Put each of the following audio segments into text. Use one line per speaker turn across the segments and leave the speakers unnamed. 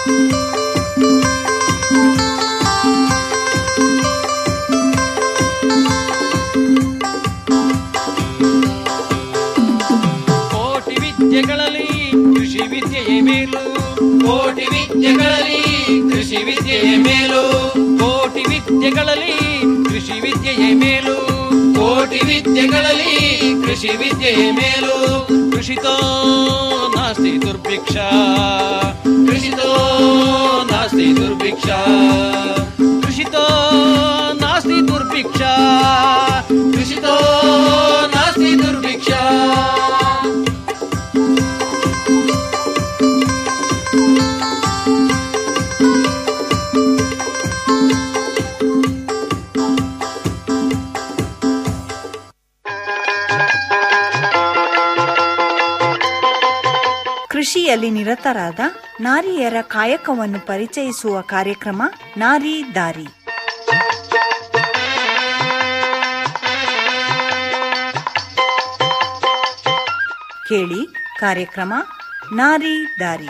ಕೋಟಿ ವಿದ್ಯೆಗಳಲ್ಲಿ ಕೃಷಿ ವಿದ್ಯೆಯೇ ಮೇಲು ಕೋಟಿ ವಿದ್ಯೆಗಳಲ್ಲಿ ಕೃಷಿ ವಿದ್ಯೆಯೇ ಮೇಲು ಕೋಟಿ ವಿದ್ಯೆಗಳಲ್ಲಿ ಕೃಷಿ ವಿದ್ಯೆಯೇ ಮೇಲು ಕೋಟಿ ವಿದ್ಯೆಗಳಲ್ಲಿ ಕೃಷಿ ವಿದ್ಯೆಯೇ ಮೇಲು ಕೃಷಿತೋ ನಾಸ್ತಿ ದುರ್ಭಿಕ್ಷ ಕೃಷಿತೋ ನಾಸ್ತಿ ದುರ್ಭಿಕ್ಷ ಕೃಷಿತೋ ನಾಸ್ತಿ ದುರ್ಭಿಕ್ಷ ಕೃಷಿತೋ ನಾಸ್ತಿ ದುರ್ಭಿಕ್ಷ
ಕೃಷಿಯಲ್ಲಿ ನಿರತರಾದ ನಾರಿಯರ ಕಾಯಕವನ್ನು ಪರಿಚಯಿಸುವ ಕಾರ್ಯಕ್ರಮ ನಾರಿ ದಾರಿ ಕೇಳಿ ಕಾರ್ಯಕ್ರಮ ನಾರಿ ದಾರಿ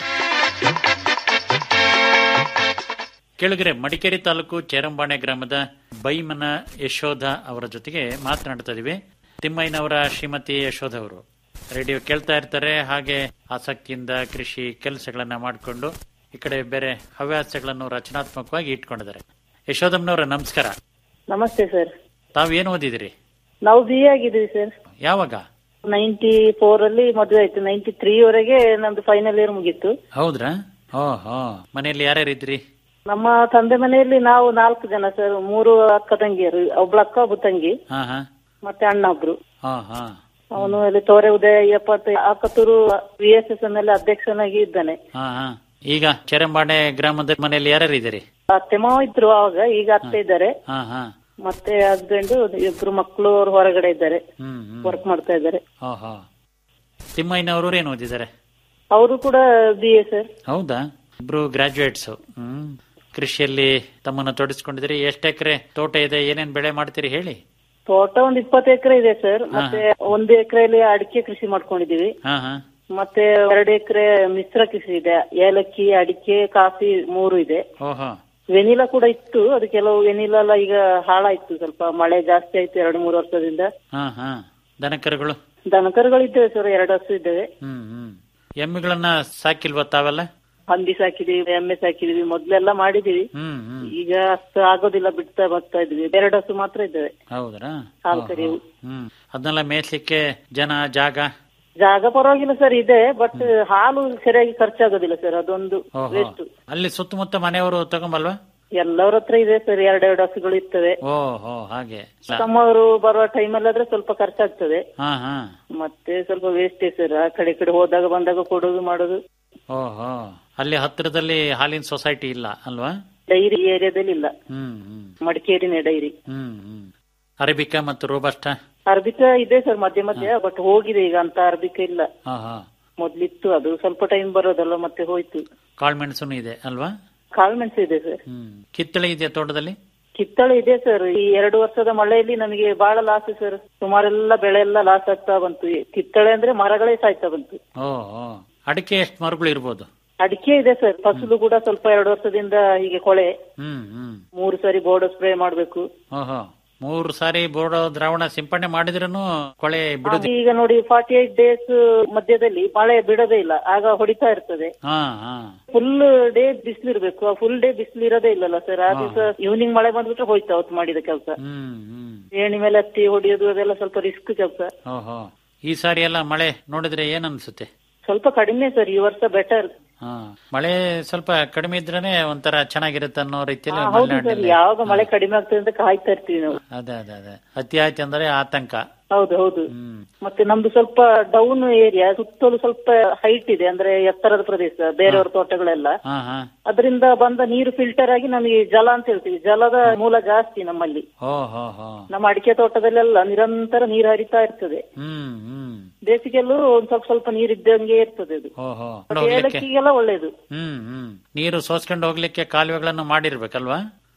ಕೆಳಗರೆ ಮಡಿಕೇರಿ ತಾಲೂಕು ಚೇರಂಬಾಣೆ ಗ್ರಾಮದ ಬೈಮನ ಯಶೋಧ ಅವರ ಜೊತೆಗೆ ಮಾತನಾಡ್ತಾ ಇದೀವಿ ತಿಮ್ಮಯ್ಯನವರ ಶ್ರೀಮತಿ ಯಶೋಧ ಅವರು ರೇಡಿಯೋ ಕೇಳ್ತಾ ಇರ್ತಾರೆ ಹಾಗೆ ಆಸಕ್ತಿಯಿಂದ ಕೃಷಿ ಕೆಲಸಗಳನ್ನ ಮಾಡಿಕೊಂಡು ಈ ಕಡೆ ಬೇರೆ ಹವ್ಯಾಸಗಳನ್ನು ರಚನಾತ್ಮಕವಾಗಿ ಇಟ್ಕೊಂಡಿದ್ದಾರೆ ಯಶೋಧಮ್ಮನವರ ನಮಸ್ಕಾರ
ನಮಸ್ತೆ ಸರ್
ತಾವೇನು ಓದಿದಿರಿ
ನಾವು ಬಿ ಎ ಆಗಿದ್ದೀವಿ ಸರ್
ಯಾವಾಗ
ನೈಂಟಿ ಫೋರ್ ಅಲ್ಲಿ ಮದುವೆ ಆಯ್ತು ನೈಂಟಿ ತ್ರೀ ವರೆಗೆ ನಮ್ದು ಫೈನಲ್ ಇಯರ್ ಮುಗೀತು
ಹೌದ್ರಾ ಓಹೋ ಮನೆಯಲ್ಲಿ ಯಾರ್ಯಾರು ಇದ್ರಿ
ನಮ್ಮ ತಂದೆ ಮನೆಯಲ್ಲಿ ನಾವು ನಾಲ್ಕು ಜನ ಸರ್ ಮೂರು ಅಕ್ಕ ತಂಗಿಯರು ಒಬ್ಳು ಅಕ್ಕ ಒಬ್ಬ ತಂಗಿ
ಹಾ ಹಾ
ಮತ್ತೆ ಅಣ್ಣ ಒಬ್ರು
ಹಾ ಹಾ
ಅವನು ಅಲ್ಲಿ ತೋರೆ ಉದಯ ಎಪ್ಪತ್ತು ಆಕತ್ತೂರು ವಿ ಎಸ್ ಎಸ್ ನಲ್ಲಿ ಅಧ್ಯಕ್ಷನಾಗಿ ಇದ್ದಾನೆ
ಹಾ ಹಾ ಈಗ ಚೇರಂಬಾಣೆ ಗ್ರಾಮದ ಮನೆಯಲ್ಲಿ ಯಾರ್ಯಾರು ಇದ್ದೀರಿ
ಅತ್ತೆ ಮಾವ ಇದ್ರು ಅವಾಗ ಈಗ ಅತ್ತೆ ಇದ್ದಾರೆ
ಹಾ ಹಾ
ಮತ್ತೆ ಹಸ್ಬೆಂಡ್ ಇಬ್ರು ಮಕ್ಕಳು ಅವ್ರು ಹೊರಗಡೆ ಇದ್ದಾರೆ
ಹ್ಮ್ ಹ್ಮ್
ವರ್ಕ್ ಮಾಡ್ತಾ ಇದ್ದಾರೆ
ಓಹೋ ತಿಮ್ಮಯ್ಯನವರು ಏನು ಓದಿದ್ದಾರೆ
ಅವರು ಕೂಡ ಬಿ ಎ ಸರ್
ಹೌದಾ ಇಬ್ರು ಗ್ರಾಜುಯೇಟ್ಸ್ ಹ್ಮ್ ಕೃಷಿಯಲ್ಲಿ ತಮ್ಮನ್ನು ತೊಡಗಿಸ್ಕೊಂಡಿದ್ದೀರಿ ಎಷ್ಟು ಎಕರೆ ತೋಟ ಇದೆ ಏನೇನ್ ಬೆಳೆ ಮಾಡ್ತೀರಿ ಹೇಳಿ
ತೋಟ ಒಂದ್ ಇಪ್ಪತ್ತು ಎಕರೆ ಇದೆ ಸರ್ ಮತ್ತೆ ಒಂದು ಎಕರೆಯಲ್ಲಿ ಅಡಿಕೆ ಕೃಷಿ ಮಾಡ್ಕೊಂಡಿದೀವಿ
ಹಾ ಹಾ
ಮತ್ತೆ ಎರಡು ಎಕರೆ ಮಿಶ್ರ ಕೃಷಿ ಇದೆ ಏಲಕ್ಕಿ ಅಡಿಕೆ ಕಾಫಿ ಮೂರು ಇದೆ
ಓಹೋ
ವೆನಿಲಾ ಕೂಡ ಇತ್ತು ಅದು ಕೆಲವು ವೆನಿಲಾ ಎಲ್ಲ ಈಗ ಹಾಳಾಯ್ತು ಸ್ವಲ್ಪ ಮಳೆ ಜಾಸ್ತಿ ಆಯ್ತು ಎರಡು ಮೂರು ವರ್ಷದಿಂದ
ಹಾ ಹಾ ದನಕರುಗಳು
ದನಕರುಗಳು ಇದ್ದೇವೆ ಸರ್ ಎರಡು ಹಸು ಇದ್ದೇವೆ
ಹ್ಮ್ ಹ್ಮ್ ಎಮ್ಮೆಗಳನ್ನ ಸಾಕಿಲ್ವಾ ತಾವೆಲ್ಲ
ಹಂದಿ ಸಾಕಿದೀವಿ ಎಮ್ಮೆ ಸಾಕಿದೀವಿ ಮೊದ್ಲೆಲ್ಲ ಮಾಡಿದೀವಿ
ಹ್ಮ್ ಹ್ಮ್
ಈಗ ಅಷ್ಟು ಆಗೋದಿಲ್ಲ ಬಿಡ್ತಾ ಬರ್ತಾ ಇದ್ವಿ ಎರಡು ಹಸು ಮಾತ್ರ ಇದ್ದೇವೆ
ಹೌದ್ರಾ
ಹಾಲು
ಓಹೋ.
ಕರೆಯುವು
ಹ್ಮ್ ಅದನ್ನೆಲ್ಲ ಮೇಯ್ಸ್ಲಿಕ್ಕೆ ಜನ ಜಾಗ
ಜಾಗ ಪರವಾಗಿಲ್ಲ ಸರ್ ಇದೆ ಬಟ್ ಹಾಲು ಸರಿಯಾಗಿ ಖರ್ಚಾಗೋದಿಲ್ಲ ಸರ್ ಅದೊಂದು
ಓಹೋ
ವೇಸ್ಟ್
ಅಲ್ಲಿ ಸುತ್ತಮುತ್ತ ಮನೆಯವರು ತಗೊಂಬಲ್ವಾ
ಎಲ್ಲರ ಹತ್ರ ಇದೆ ಸರ್ ಎರಡೆರಡು ಹಸುಗಳು ಇರ್ತವೆ
ಓಹೋ ಹಾಗೆ
ತಮ್ಮವರು ಬರುವ ಟೈಮಲ್ಲಿ ಆದ್ರೆ ಸ್ವಲ್ಪ ಖರ್ಚಾಗ್ತದೆ
ಹಾ ಹಾ
ಮತ್ತೆ ಸ್ವಲ್ಪ ವೇಸ್ಟೇ ಸರ್ ಆ ಕಡೆ ಈ ಕಡೆ ಹೋದಾಗ ಬಂದಾಗ ಕೊಡೋದು ಮಾಡೋದು
ಓಹೋ ಅಲ್ಲಿ ಹತ್ತಿರದಲ್ಲಿ ಹಾಲಿನ ಸೊಸೈಟಿ ಇಲ್ಲ ಅಲ್ವಾ
ಡೈರಿ ಏರಿಯಾದಲ್ಲಿ ಇಲ್ಲ
ಹ್ಮ್ ಹ್ಮ್
ಮಡಿಕೇರಿನೇ ಡೈರಿ
ಹ್ಮ್ ಹ್ಮ್ ಅರೇಬಿಕಾ ಮತ್ತು ರೋಬಸ್ಟ
ಅರ್ಬಿಕಾ ಇದೆ ಸರ್ ಮಧ್ಯ ಮಧ್ಯ ಬಟ್ ಹೋಗಿದೆ ಈಗ ಅಂತ ಅರ್ಬಿಕಾ ಇಲ್ಲ
ಹಾ ಹಾ
ಮೊದ್ಲಿತ್ತು ಅದು ಸ್ವಲ್ಪ ಟೈಮ್ ಬರೋದಲ್ಲ ಮತ್ತೆ ಹೋಯ್ತು
ಕಾಳ್ಮೆಣಸುನು ಇದೆ ಅಲ್ವಾ
ಕಾಳ್ಮೆಣಸು ಇದೆ ಸರ್
ಹ್ಮ್ ಕಿತ್ತಳೆ ಇದೆಯಾ ತೋಟದಲ್ಲಿ
ಕಿತ್ತಳೆ ಇದೆ ಸರ್ ಈ ಎರಡು ವರ್ಷದ ಮಳೆಯಲ್ಲಿ ನಮಗೆ ಬಹಳ ಲಾಸ್ ಸರ್ ಸುಮಾರೆಲ್ಲ ಬೆಳೆ ಎಲ್ಲ ಲಾಸ್ ಆಗ್ತಾ ಬಂತು ಈ ಕಿತ್ತಳೆ ಅಂದ್ರೆ ಮರಗಳೇ ಸಾಯ್ತಾ ಬಂತು
ಓ ಓ. ಅಡಿಕೆ ಎಷ್ಟು ಮರಗಳು ಇರ್ಬೋದು
ಅಡಿಕೆ ಇದೆ ಸರ್ ಫಸಲು ಕೂಡ ಸ್ವಲ್ಪ ಎರಡು ವರ್ಷದಿಂದ ಹೀಗೆ ಕೊಳೆ
ಹ್ಮ್ ಹ್ಮ್
ಮೂರು ಸಾರಿ ಬೋರ್ಡ್ ಸ್ಪ್ರೇ ಮಾಡ್ಬೇಕು
ಓಹೋ ಮೂರು ಸಾರಿ ಬೋರ್ಡೋ ದ್ರಾವಣ ಸಿಂಪಡಣೆ ಮಾಡಿದ್ರೂ ಕೊಳೆ ಬಿಡುದಿ
ಈಗ ನೋಡಿ ಫಾರ್ಟಿ ಏಟ್ ಡೇಸ್ ಮಧ್ಯದಲ್ಲಿ ಮಳೆ ಬಿಡೋದೇ ಇಲ್ಲ ಆಗ ಹೊಡಿತಾ ಇರ್ತದೆ
ಹಾ ಹಾ
ಫುಲ್ ಡೇ ಬಿಸಿಲಿರ್ಬೇಕು ಆ ಫುಲ್ ಡೇ ಬಿಸಿಲು ಇರೋದೇ ಇಲ್ಲಲ್ಲ ಸರ್ ಆ ದಿವಸ ಈವ್ನಿಂಗ್ ಮಳೆ ಬಂದ್ಬಿಟ್ರೆ ಹೋಯ್ತು ಅವತ್ತು ಮಾಡಿದ ಕೆಲಸ
ಹ್ಮ್ ಹ್ಮ್
ಏಣಿ ಮೇಲೆ ಹತ್ತಿ ಹೊಡಿಯೋದು ಅದೆಲ್ಲ ಸ್ವಲ್ಪ ರಿಸ್ಕ್ ಕೆಲಸ
ಓಹೋ ಈ ಸಾರಿ ಎಲ್ಲ ಮಳೆ ನೋಡಿದ್ರೆ ಏನ್ ಅನ್ಸುತ್ತೆ
ಸ್ವಲ್ಪ ಕಡಿಮೆ ಸರ್ ಈ ವರ್ಷ ಬೆಟರ್
ಹಾ ಮಳೆ ಸ್ವಲ್ಪ ಕಡಿಮೆ ಇದ್ರೇನೆ ಒಂಥರ ಚೆನ್ನಾಗಿರುತ್ತೆ ಅನ್ನೋ ರೀತಿಯಲ್ಲಿ
ಹೌದು ಸರ್
ಮಲೆನಾಡಿನಲ್ಲಿ
ಯಾವಾಗ ಮಳೆ ಕಡಿಮೆ ಆಗ್ತದೆ ಅಂತ ಕಾಯ್ತಾ ಇರ್ತೀವಿ ನಾವು
ಅದೇ ಅದೇ ಅದೇ ಅತಿ ಆಯ್ತು ಅಂದ್ರೆ ಆತಂಕ
ಹೌದು ಹೌದು
ಹ್ಮ್
ಮತ್ತೆ ನಮ್ದು ಸ್ವಲ್ಪ ಡೌನ್ ಏರಿಯಾ ಸುತ್ತಲೂ ಸ್ವಲ್ಪ ಹೈಟ್ ಇದೆ ಅಂದ್ರೆ ಎತ್ತರದ ಪ್ರದೇಶ ಬೇರೆಯವ್ರ ತೋಟಗಳೆಲ್ಲ
ಹಾ ಹಾ
ಅದರಿಂದ ಬಂದ ನೀರು ಫಿಲ್ಟರ್ ಆಗಿ ನಮಗೆ ಜಲ ಅಂತ ಹೇಳ್ತೀವಿ ಜಲದ ಮೂಲ ಜಾಸ್ತಿ ನಮ್ಮಲ್ಲಿ
ಹೋ ಹೋ ಹೋ
ನಮ್ಮ ಅಡಿಕೆ ತೋಟದಲ್ಲೆಲ್ಲ ನಿರಂತರ ನೀರು ಹರಿತಾ ಇರ್ತದೆ
ಹ್ಮ್ ಹ್ಮ್
ಬೇಸಿಗೆಲ್ಲೂ ಒಂದ್ ಸ್ವಲ್ಪ ಸ್ವಲ್ಪ ನೀರು ಇದ್ದಂಗೆ ಇರ್ತದೆ ಅದು
ಹೋ ಹೋ
ಮತ್ತೆ ಏಲಕ್ಕಿಗೆಲ್ಲ ಒಳ್ಳೇದು
ಹ್ಮ್ ಹ್ಮ್ ನೀರು ಸೋಸ್ಕೊಂಡು ಹೋಗ್ಲಿಕ್ಕೆ ಕಾಲುವೆಗಳನ್ನು ಮಾಡಿರ್ಬೇಕಲ್ವಾ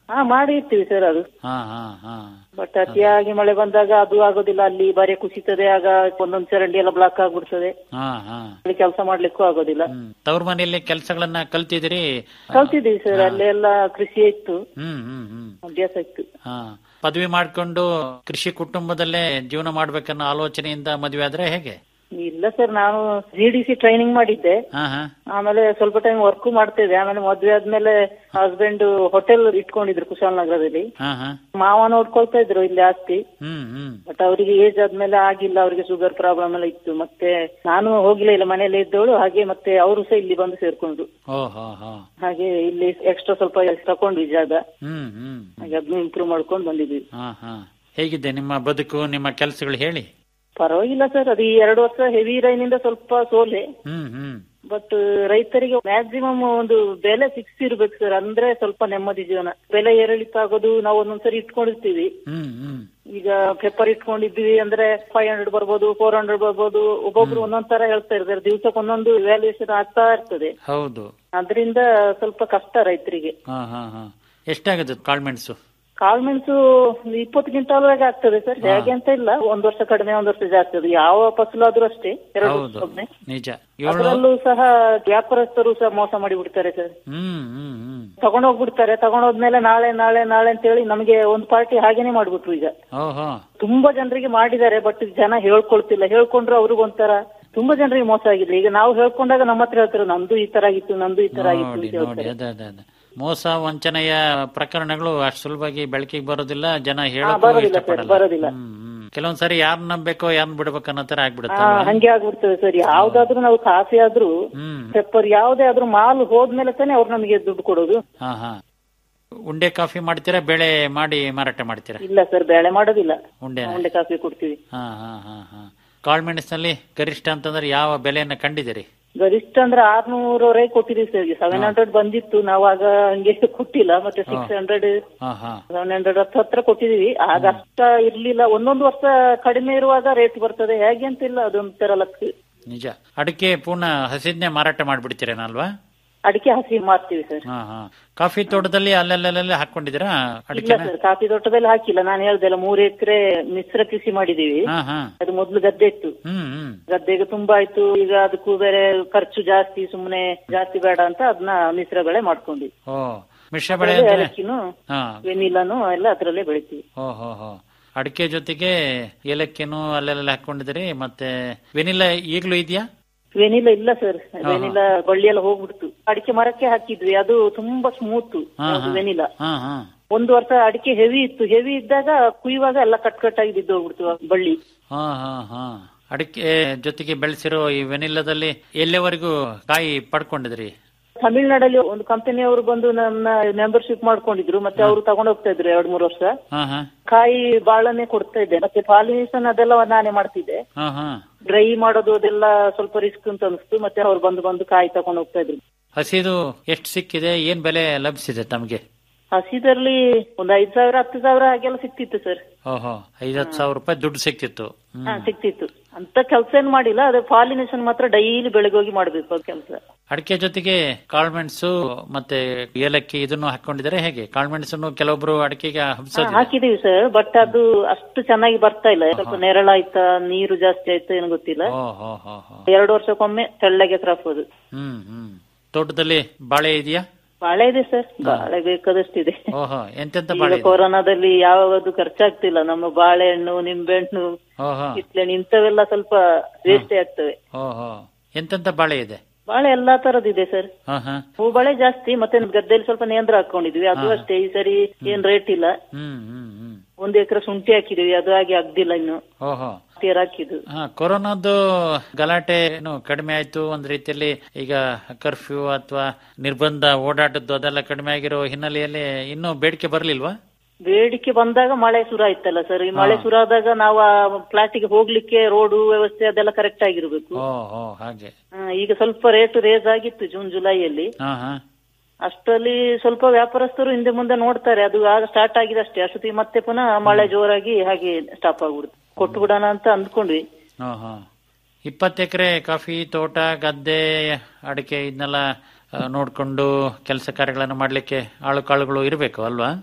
ಹಾ ಮಾಡಿರ್ತೀವಿ ಸರ್ ಅದು
ಹಾ ಹಾ ಹಾ
ಬಟ್ ಅತಿಯಾಗಿ ಮಳೆ ಬಂದಾಗ ಅದು ಆಗೋದಿಲ್ಲ ಅಲ್ಲಿ ಬರೆ ಕುಸಿತದೆ ಆಗ ಒಂದೊಂದ್ ಚರಂಡಿ ಎಲ್ಲ ಬ್ಲಾಕ್ ಆಗ್ಬಿಡ್ತದೆ
ಹಾ ಹಾ
ಅಲ್ಲಿ ಕೆಲಸ ಮಾಡ್ಲಿಕ್ಕೂ ಆಗೋದಿಲ್ಲ
ಹ್ಮ್ ತವ್ರ ಮನೆಯಲ್ಲಿ ಕೆಲಸಗಳನ್ನ ಕಲ್ತಿದಿರಿ
ಕಲ್ತಿದ್ದೀವಿ ಸರ್ ಅಲ್ಲೆಲ್ಲ ಕೃಷಿ ಇತ್ತು
ಹ್ಮ್ ಹ್ಮ್ ಹ್ಮ್
ಅಭ್ಯಾಸ ಇತ್ತು
ಹಾ ಪದವಿ ಮಾಡ್ಕೊಂಡು ಕೃಷಿ ಕುಟುಂಬದಲ್ಲೇ ಜೀವನ ಮಾಡ್ಬೇಕನ್ನೋ ಆಲೋಚನೆಯಿಂದ ಮದುವೆ ಆದ್ರೆ ಹೇಗೆ
ಇಲ್ಲ ಸರ್ ನಾನು ಜಿ ಡಿ ಸಿ ಟ್ರೈನಿಂಗ್ ಮಾಡಿದ್ದೆ
ಹಾ ಹಾ
ಆಮೇಲೆ ಸ್ವಲ್ಪ ಟೈಮ್ ವರ್ಕ್ ಮಾಡ್ತಿದ್ದೆ ಆಮೇಲೆ ಮದ್ವೆ ಆದ್ಮೇಲೆ ಹಸ್ಬೆಂಡ್ ಹೋಟೆಲ್ ಇಟ್ಕೊಂಡಿದ್ರು ಕುಶಾಲನಗರದಲ್ಲಿ
ಹಾ ಹಾ
ಮಾವ ನೋಡ್ಕೊಳ್ತಾ ಇದ್ರು ಇಲ್ಲಿ ಆಸ್ತಿ
ಹ್ಮ್ ಹ್ಮ್
ಬಟ್ ಅವರಿಗೆ ಏಜ್ ಆದ್ಮೇಲೆ ಆಗಿಲ್ಲ ಅವರಿಗೆ ಶುಗರ್ ಪ್ರಾಬ್ಲಮ್ ಎಲ್ಲ ಇತ್ತು ಮತ್ತೆ ನಾನು ಹೋಗ್ಲೇ ಇಲ್ಲ ಮನೇಲಿ ಇದ್ದವಳು ಹಾಗೆ ಮತ್ತೆ ಅವರು ಸಹ ಇಲ್ಲಿ ಬಂದು ಸೇರ್ಕೊಂಡ್ರು
ಓ ಹೋ ಹೋ
ಹಾಗೆ ಇಲ್ಲಿ ಎಕ್ಸ್ಟ್ರಾ ಸ್ವಲ್ಪ ತಕೊಂಡ್ವಿ ಜಾಗ
ಹ್ಮ್ ಹ್ಮ್
ಹಾಗೆ ಅದನ್ನ ಇಂಪ್ರೂವ್ ಮಾಡ್ಕೊಂಡು ಬಂದಿದ್ವಿ
ಹಾ ಹಾ ಹೇಗಿದೆ ನಿಮ್ಮ ಬದುಕು ನಿಮ್ಮ ಕೆಲಸಗಳು ಹೇಳಿ
ಪರವಾಗಿಲ್ಲ ಸರ್ ಅದು ಈ ಎರಡು ವರ್ಷ ಹೆವಿ ರೈನಿಂದ ಸ್ವಲ್ಪ ಸೋಲೆ
ಹ್ಮ್ ಹ್ಮ್
ಬಟ್ ರೈತರಿಗೆ ಮ್ಯಾಕ್ಸಿಮಮ್ ಒಂದು ಬೆಲೆ ಫಿಕ್ಸ್ ಇರ್ಬೇಕು ಸರ್ ಅಂದ್ರೆ ಸ್ವಲ್ಪ ನೆಮ್ಮದಿ ಜೀವನ ಬೆಲೆ ಏರಿಳಿತ ಆಗೋದು ನಾವು ಒಂದೊಂದ್ಸರಿ ಇಟ್ಕೊಂಡಿರ್ತೀವಿ
ಹ್ಮ್ ಹ್ಮ್
ಈಗ ಪೆಪ್ಪರ್ ಇಟ್ಕೊಂಡಿದ್ವಿ ಅಂದ್ರೆ ಫೈವ್ ಹಂಡ್ರೆಡ್ ಬರ್ಬೋದು ಫೋರ್ ಹಂಡ್ರೆಡ್ ಬರ್ಬೋದು ಒಬ್ಬೊಬ್ರು ಒಂದೊಂದ್ ತರ ಹೇಳ್ತಾ ಇರ್ತಾರೆ ದಿವಸಕ್ಕೆ ಒಂದೊಂದು ವ್ಯಾಲ್ಯೂಯೇಷನ್ ಆಗ್ತಾ ಇರ್ತದೆ
ಹೌದು
ಅದರಿಂದ ಸ್ವಲ್ಪ ಕಷ್ಟ ರೈತರಿಗೆ
ಹಾ ಹಾ ಹಾ ಎಷ್ಟಾಗುತ್ತೆ ಕಾಳ್ಮೆಣಸು
ಕಾಳ್ಮೆಣಸು ಇಪ್ಪತ್ತು ಕ್ವಿಂಟಾಲ್ವರೆಗೆ ಆಗ್ತದೆ ಸರ್ ಹೇಗೆ ಅಂತ ಇಲ್ಲ ಒಂದ್ ವರ್ಷ ಕಡಿಮೆ ಒಂದ್ ವರ್ಷ ಜಾಸ್ತಿ ಅದು ಯಾವ ಫಸಲಾದ್ರೂ ಅಷ್ಟೇ ಎರಡು
ಹೌದು
ವರ್ಷಕ್ಕೊಮ್ಮೆ
ನಿಜ ಏಳು
ಅದರಲ್ಲೂ ಸಹ ವ್ಯಾಪಾರಸ್ಥರು ಸಹ ಮೋಸ ಮಾಡಿ ಬಿಡ್ತಾರೆ ಸರ್
ಹ್ಮ್ ಹ್ಮ್ ಹ್ಮ್
ತಗೊಂಡೋಗ್ಬಿಡ್ತಾರೆ ತಗೊಂಡೋದ್ಮೇಲೆ ನಾಳೆ ನಾಳೆ ನಾಳೆ ಅಂತ ಹೇಳಿ ನಮಗೆ ಒಂದು ಪಾರ್ಟಿ ಹಾಗೇನೆ ಮಾಡ್ಬಿಟ್ರು ಈಗ
ಓಹೋ
ತುಂಬಾ ಜನರಿಗೆ ಮಾಡಿದ್ದಾರೆ ಬಟ್ ಜನ ಹೇಳ್ಕೊಳ್ತಿಲ್ಲ ಹೇಳ್ಕೊಂಡ್ರು ಅವ್ರಿಗೊಂಥರ ತುಂಬಾ ಜನರಿಗೆ ಮೋಸ ಆಗಿದೆ ಈಗ ನಾವು ಹೇಳ್ಕೊಂಡಾಗ ನಮ್ಮ ಹತ್ರ ಹೇಳ್ತಾರೆ ನಂದು ಈ ತರ ಆಗಿತ್ತು ನಂದು ಈ ತರ ಆಗಿತ್ತು
ನೋಡಿ
ಅಂತ
ನೋಡಿ
ಹೇಳ್ತಾರೆ
ಅದೇ ಅದೇ ಅದೇ ಮೋಸ ವಂಚನೆಯ ಪ್ರಕರಣಗಳು ಅಷ್ಟು ಸುಲಭವಾಗಿ ಬೆಳಕಿಗೆ ಬರೋದಿಲ್ಲ ಜನ
ಹಾ,
ಹೇಳಕ್ಕೂ
ಬರೋದಿಲ್ಲ ಸರ್
ಇಷ್ಟಪಡಲ್ಲ
ಬರೋದಿಲ್ಲ
ಹ್ಮ್ ಹ್ಮ್ ಕೆಲವೊಂದ್ಸರಿ ಯಾರನ್ನ ನಂಬೇಕು ಯಾರನ್ನ ಬಿಡ್ಬೇಕು ಅನ್ನೋ ತರ
ಹಾ
ಆಗ್ಬಿಡುತ್ತೆ
ಹಂಗೆ ಆಗ್ಬಿಡ್ತದೆ ಸರ್ ಯಾವ್ದಾದ್ರು ನಾವು ಕಾಫಿ ಆದ್ರೂ
ಹ್ಮ್
ಪೆಪ್ಪರ್ ಯಾವ್ದೇ ಆದ್ರೂ ಮಾಲ್ ಹೋದ್ಮೇಲೆ ತಾನೇ ಅವ್ರು ನಮಗೆ ದುಡ್ಡು ಕೊಡೋದು
ಹಾ ಹಾ ಉಂಡೆ ಕಾಫಿ ಮಾಡ್ತೀರಾ ಬೆಳೆ ಮಾಡಿ ಮಾರಾಟ ಮಾಡ್ತೀರಾ
ಇಲ್ಲ ಸರ್ ಬೇಳೆ ಮಾಡೋದಿಲ್ಲ
ಉಂಡೆ
ಉಂಡೆ ಕಾಫಿ ಕೊಡ್ತೀವಿ
ಹಾ ಹಾ ಹಾ ಹಾ ಕಾಳ್ಮೆಣಸಿನಲ್ಲಿ ಗರಿಷ್ಠ ಅಂತಂದ್ರೆ ಯಾವ ಬೆಲೆಯನ್ನ ಕಂಡಿದ್ದೀರಿ
ಗರಿಷ್ಠ ಅಂದ್ರೆ ಆರ್ನೂರವರೆಗೆ ಕೊಟ್ಟಿದ್ದೀವಿ ಸರ್ ಸೆವೆನ್ ಹಂಡ್ರೆಡ್ ಬಂದಿತ್ತು ನಾವು ಆಗ ಹಂಗೆ ಕೊಟ್ಟಿಲ್ಲ ಮತ್ತೆ ಸಿಕ್ಸ್ ಹಂಡ್ರೆಡ್
ಹಾ ಹಾ
ಸೆವೆನ್ ಹಂಡ್ರೆಡ್ ಹತ್ತು ಹತ್ರ ಕೊಟ್ಟಿದೀವಿ ಆಗ ಅಷ್ಟ ಇರ್ಲಿಲ್ಲ ಒಂದೊಂದು ವರ್ಷ ಕಡಿಮೆ ಇರುವಾಗ ರೇಟ್ ಬರ್ತದೆ ಹೇಗೆ ಅಂತಿಲ್ಲ ಅದೊಂಥರ ಲಕ್
ನಿಜ ಅಡಿಕೆ ಪೂರ್ಣ ಹಸಿದ್ನೆ ಮಾರಾಟ ಮಾಡ್ಬಿಡ್ತೀರೇನಲ್ವಾ
ಅಡಿಕೆ ಹಸಿ ಮಾರ್ತೀವಿ ಸರ್
ಹಾ ಹಾ ಕಾಫಿ ತೋಟದಲ್ಲಿ ಅಲ್ಲೆಲ್ಲೆಲ್ಲ ಹಾಕೊಂಡಿದ್ದೀರಾ
ಇಲ್ಲ
ಅಡಿಕೆನ
ಸರ್ ಕಾಫಿ ತೋಟದಲ್ಲಿ ಹಾಕಿಲ್ಲ ನಾನು ಹೇಳ್ದಲ್ಲ ಮೂರ್ ಎಕರೆ ಮಿಶ್ರ ಕೃಷಿ ಮಾಡಿದೀವಿ
ಹಾ ಹಾ
ಅದು ಮೊದ್ಲು ಗದ್ದೆ ಇತ್ತು
ಹ್ಮ್ ಹ್ಮ್
ಗದ್ದೆಗೆ ತುಂಬಾ ಆಯ್ತು ಈಗ ಅದಕ್ಕೂ ಬೇರೆ ಖರ್ಚು ಜಾಸ್ತಿ ಸುಮ್ನೆ ಜಾಸ್ತಿ ಬೇಡ ಅಂತ ಅದನ್ನ ಮಿಶ್ರ ಬೆಳೆ ಮಾಡ್ಕೊಂಡ್ವಿ
ಓ ಮಿಶ್ರ ಬೆಳೆ
ಅದ್ರಲ್ಲಿ
ಅಂದ್ರೆ
ಏಲಕ್ಕಿನೂ
ಹಾ
ವೆನಿಲಾನು ಎಲ್ಲ ಅದ್ರಲ್ಲೇ ಬೆಳಿತೀವಿ
ಓ ಹೋ ಹೋ ಅಡಿಕೆ ಜೊತೆಗೆ ಏಲಕ್ಕಿನೂ ಅಲ್ಲೆಲ್ಲ ಹಾಕೊಂಡಿದ್ದೀರಿ ಮತ್ತೆ ವೆನಿಲ್ಲ ಈಗಲೂ ಇದೆಯಾ
ವೆನಿಲಾ ಇಲ್ಲ ಸರ್ ವೆನಿಲಾ ಬಳ್ಳಿ ಎಲ್ಲ ಹೋಗ್ಬಿಡ್ತು ಅಡಿಕೆ ಮರಕ್ಕೆ ಹಾಕಿದ್ವಿ ಅದು ತುಂಬಾ ಸ್ಮೂತ್
ಹಾ, ಹಾ.
ವೆನಿಲಾ
ಹಾ ಹಾ
ಒಂದು ವರ್ಷ ಅಡಿಕೆ ಹೆವಿ ಇತ್ತು ಹೆವಿ ಇದ್ದಾಗ ಕುಯ್ಯುವಾಗ ಎಲ್ಲ ಕಟ್ ಕಟ್ ಆಗಿ ಬಿದ್ದು ಹೋಗ್ಬಿಡ್ತು ಆ ಬಳ್ಳಿ
ಹಾ ಹಾ ಹಾ ಅಡಿಕೆ ಜೊತೆಗೆ ಬೆಳೆಸಿರೋ ಈ ವೆನಿಲ್ಲದಲ್ಲಿ ಎಲ್ಲಿವರೆಗೂ ಕಾಯಿ ಪಡ್ಕೊಂಡಿದ್ರಿ
ತಮಿಳ್ನಾಡಲ್ಲಿ ಒಂದು ಕಂಪನಿಯವರು ಬಂದು ನನ್ನ ಮೆಂಬರ್ಶಿಪ್ ಮಾಡ್ಕೊಂಡಿದ್ರು ಮತ್ತೆ ಅವರು ತಗೊಂಡ್ ಹೋಗ್ತಾ ಇದ್ರು ಎರಡ್ ಮೂರು ವರ್ಷ
ಹಾ ಹಾ
ಕಾಯಿ ಬಾಳನೆ ಕೊಡ್ತಾ ಇದ್ದೆ ಮತ್ತೆ ಪಾಲಿನೇಷನ್ ಅದೆಲ್ಲ ನಾನೇ ಮಾಡ್ತಿದ್ದೆ
ಹಾ ಹಾ
ಡ್ರೈ ಮಾಡೋದು ಅದೆಲ್ಲ ಸ್ವಲ್ಪ ರಿಸ್ಕ್ ಅಂತ ಅನಿಸ್ತು ಮತ್ತೆ ಅವ್ರು ಬಂದು ಬಂದು ಕಾಯಿ ತಗೊಂಡ್ ಹೋಗ್ತಾ ಇದ್ರು
ಹಸಿದು ಎಷ್ಟು ಸಿಕ್ಕಿದೆ ಏನ್ ಬೆಲೆ ಲಭಿಸಿದೆ ತಮಗೆ
ಹಸಿದಲ್ಲಿ ಒಂದ್ ಐದ್ ಸಾವಿರ ಹತ್ತು ಸಾವಿರ ಹಾಗೆಲ್ಲ ಸಿಕ್ತಿತ್ತು ಸರ್
ಓಹೋ ಐವತ್ತು ಸಾವಿರ ರೂಪಾಯಿ ದುಡ್ಡು ಸಿಕ್ತಿತ್ತು ಹ್ಮ್.
ಹಾ ಸಿಕ್ತಿತ್ತು ಅಂತ ಕೆಲಸ ಏನ್ ಮಾಡಿಲ್ಲ ಅದೇ ಪಾಲಿನೇಷನ್ ಮಾತ್ರ ಡೈಲಿ ಬೆಳಗ್ಗೆ ಹೋಗಿ ಮಾಡ್ಬೇಕು ಅದು ಕೆಲಸ
ಅಡಿಕೆ ಜೊತೆಗೆ ಕಾಳ್ಮೆಣಸು ಮತ್ತೆ ಏಲಕ್ಕಿ ಇದನ್ನು ಹಾಕೊಂಡಿದ್ದಾರೆ ಹೇಗೆ ಕಾಳ್ಮೆಣಸನ್ನು ಕೆಲವೊಬ್ರು ಅಡಿಕೆಗೆ ಹಬ್ಸೋದಿಲ್ಲ
ಹಾಕಿದೀವಿ ಸರ್ ಬಟ್ ಅದು ಅಷ್ಟು ಚೆನ್ನಾಗಿ ಬರ್ತಾ ಇಲ್ಲ ಸ್ವಲ್ಪ ನೆರಳಾಯ್ತಾ ನೀರು ಜಾಸ್ತಿ ಆಯ್ತಾ ಏನು ಗೊತ್ತಿಲ್ಲ
ಓ ಹೋ ಹೋ ಹೋ
ಎರಡು ವರ್ಷಕ್ಕೊಮ್ಮೆ ತೆಳ್ಳಗೆ ಕ್ರಾಪ್ ಅದು
ಹ್ಮ್ ಹ್ಮ್ ತೋಟದಲ್ಲಿ ಬಾಳೆ ಇದೆಯಾ
ಬಾಳೆ ಇದೆ ಸರ್ ಬಾಳೆ ಬೇಕಾದಷ್ಟಿದೆ
ಓಹೋ ಎಂತೆಂತ
ಈಗ
ಬಾಳೆ ಇದೆ
ಕೊರೋನಾದಲ್ಲಿ ಯಾವುದು ಖರ್ಚಾಗ್ತಿಲ್ಲ ನಮ್ಮ ಬಾಳೆಹಣ್ಣು ನಿಂಬೆಹಣ್ಣು
ಓಹೋ
ಕಿತ್ಲೆಹಣ್ಣು ಇಂಥವೆಲ್ಲ ಸ್ವಲ್ಪ ವೇಸ್ಟ್ ಆಗ್ತವೆ
ಓಹೋ ಎಂತೆಂತ ಬಾಳೆ ಇದೆ
ಬಾಳೆ ಎಲ್ಲಾ ತರದಿದೆ ಸರ್
ಹಾ ಹಾ
ಹೂ ಬಾಳೆ ಜಾಸ್ತಿ ಮತ್ತೆ ಗದ್ದೆಯಲ್ಲಿ ಸ್ವಲ್ಪ ನೇಂದ್ರ ಹಾಕೊಂಡಿದ್ವಿ ಅದು ಅಷ್ಟೇ ಈ ಸರಿ ಏನ್ ರೇಟ್ ಇಲ್ಲ
ಹ್ಮ್ ಹ್ಮ್ ಹ್ಮ್
ಒಂದು ಎಕರೆ ಶುಂಠಿ ಹಾಕಿದೀವಿ ಅದು ಹಾಗೆ ಆಗ್ದಿಲ್ಲ ಇನ್ನು
ಓಹೋ
ತೇರ್ ಹಾಕಿದ್ದು
ಹಾ ಕೊರೋನಾದ್ದು ಗಲಾಟೆ ಏನು ಕಡಿಮೆ ಆಯ್ತು ಒಂದ್ ರೀತಿಯಲ್ಲಿ ಈಗ ಕರ್ಫ್ಯೂ ಅಥವಾ ನಿರ್ಬಂಧ ಓಡಾಟದ್ದು ಅದೆಲ್ಲ ಕಡಿಮೆ ಆಗಿರೋ ಹಿನ್ನೆಲೆಯಲ್ಲಿ ಇನ್ನೂ ಬೇಡಿಕೆ ಬರ್ಲಿಲ್ವಾ
ಬೇಡಿಕೆ ಬಂದಾಗ ಮಳೆ ಶುರು ಆಯ್ತಲ್ಲ ಸರ್ ಈ ಮಳೆ ಶುರು ಆದಾಗ ನಾವು ಆ ಪ್ಲಾಟಿಗೆ ಹೋಗ್ಲಿಕ್ಕೆ ರೋಡು ವ್ಯವಸ್ಥೆ ಅದೆಲ್ಲ ಕರೆಕ್ಟ್ ಆಗಿರ್ಬೇಕು
ಓ ಓ ಹಾಗೆ
ಆ, ಈಗ ಸ್ವಲ್ಪ ರೇಟ್ ರೇಸ್ ಆಗಿತ್ತು ಜೂನ್ ಜುಲೈಯಲ್ಲಿ
ಹಾ ಹಾ
ಅಷ್ಟರಲ್ಲಿ ಸ್ವಲ್ಪ ವ್ಯಾಪಾರಸ್ಥರು ಹಿಂದೆ ಮುಂದೆ ನೋಡ್ತಾರೆ ಅದು ಆಗ ಸ್ಟಾರ್ಟ್ ಆಗಿದೆ ಅಷ್ಟೇ ಅಷ್ಟೊತ್ತಿಗೆ ಮತ್ತೆ ಪುನಃ ಮಳೆ ಜೋರಾಗಿ ಹಾಗೆ ಸ್ಟಾಪ್ ಆಗ್ಬಿಡುತ್ತೆ ಕೊಟ್ಟು ಬಿಡೋಣ ಅಂತ ಅಂದ್ಕೊಂಡ್ವಿ
ಹಾ ಹಾ ಇಪ್ಪತ್ತು ಎಕರೆ ಕಾಫಿ ತೋಟ ಗದ್ದೆ ಅಡಿಕೆ ಇದನ್ನೆಲ್ಲ ಆ, ನೋಡ್ಕೊಂಡು ಕೆಲಸ ಕಾರ್ಯಗಳನ್ನು ಮಾಡ್ಲಿಕ್ಕೆ ಆಳು ಕಾಳುಗಳು ಇರಬೇಕು ಅಲ್ವಾ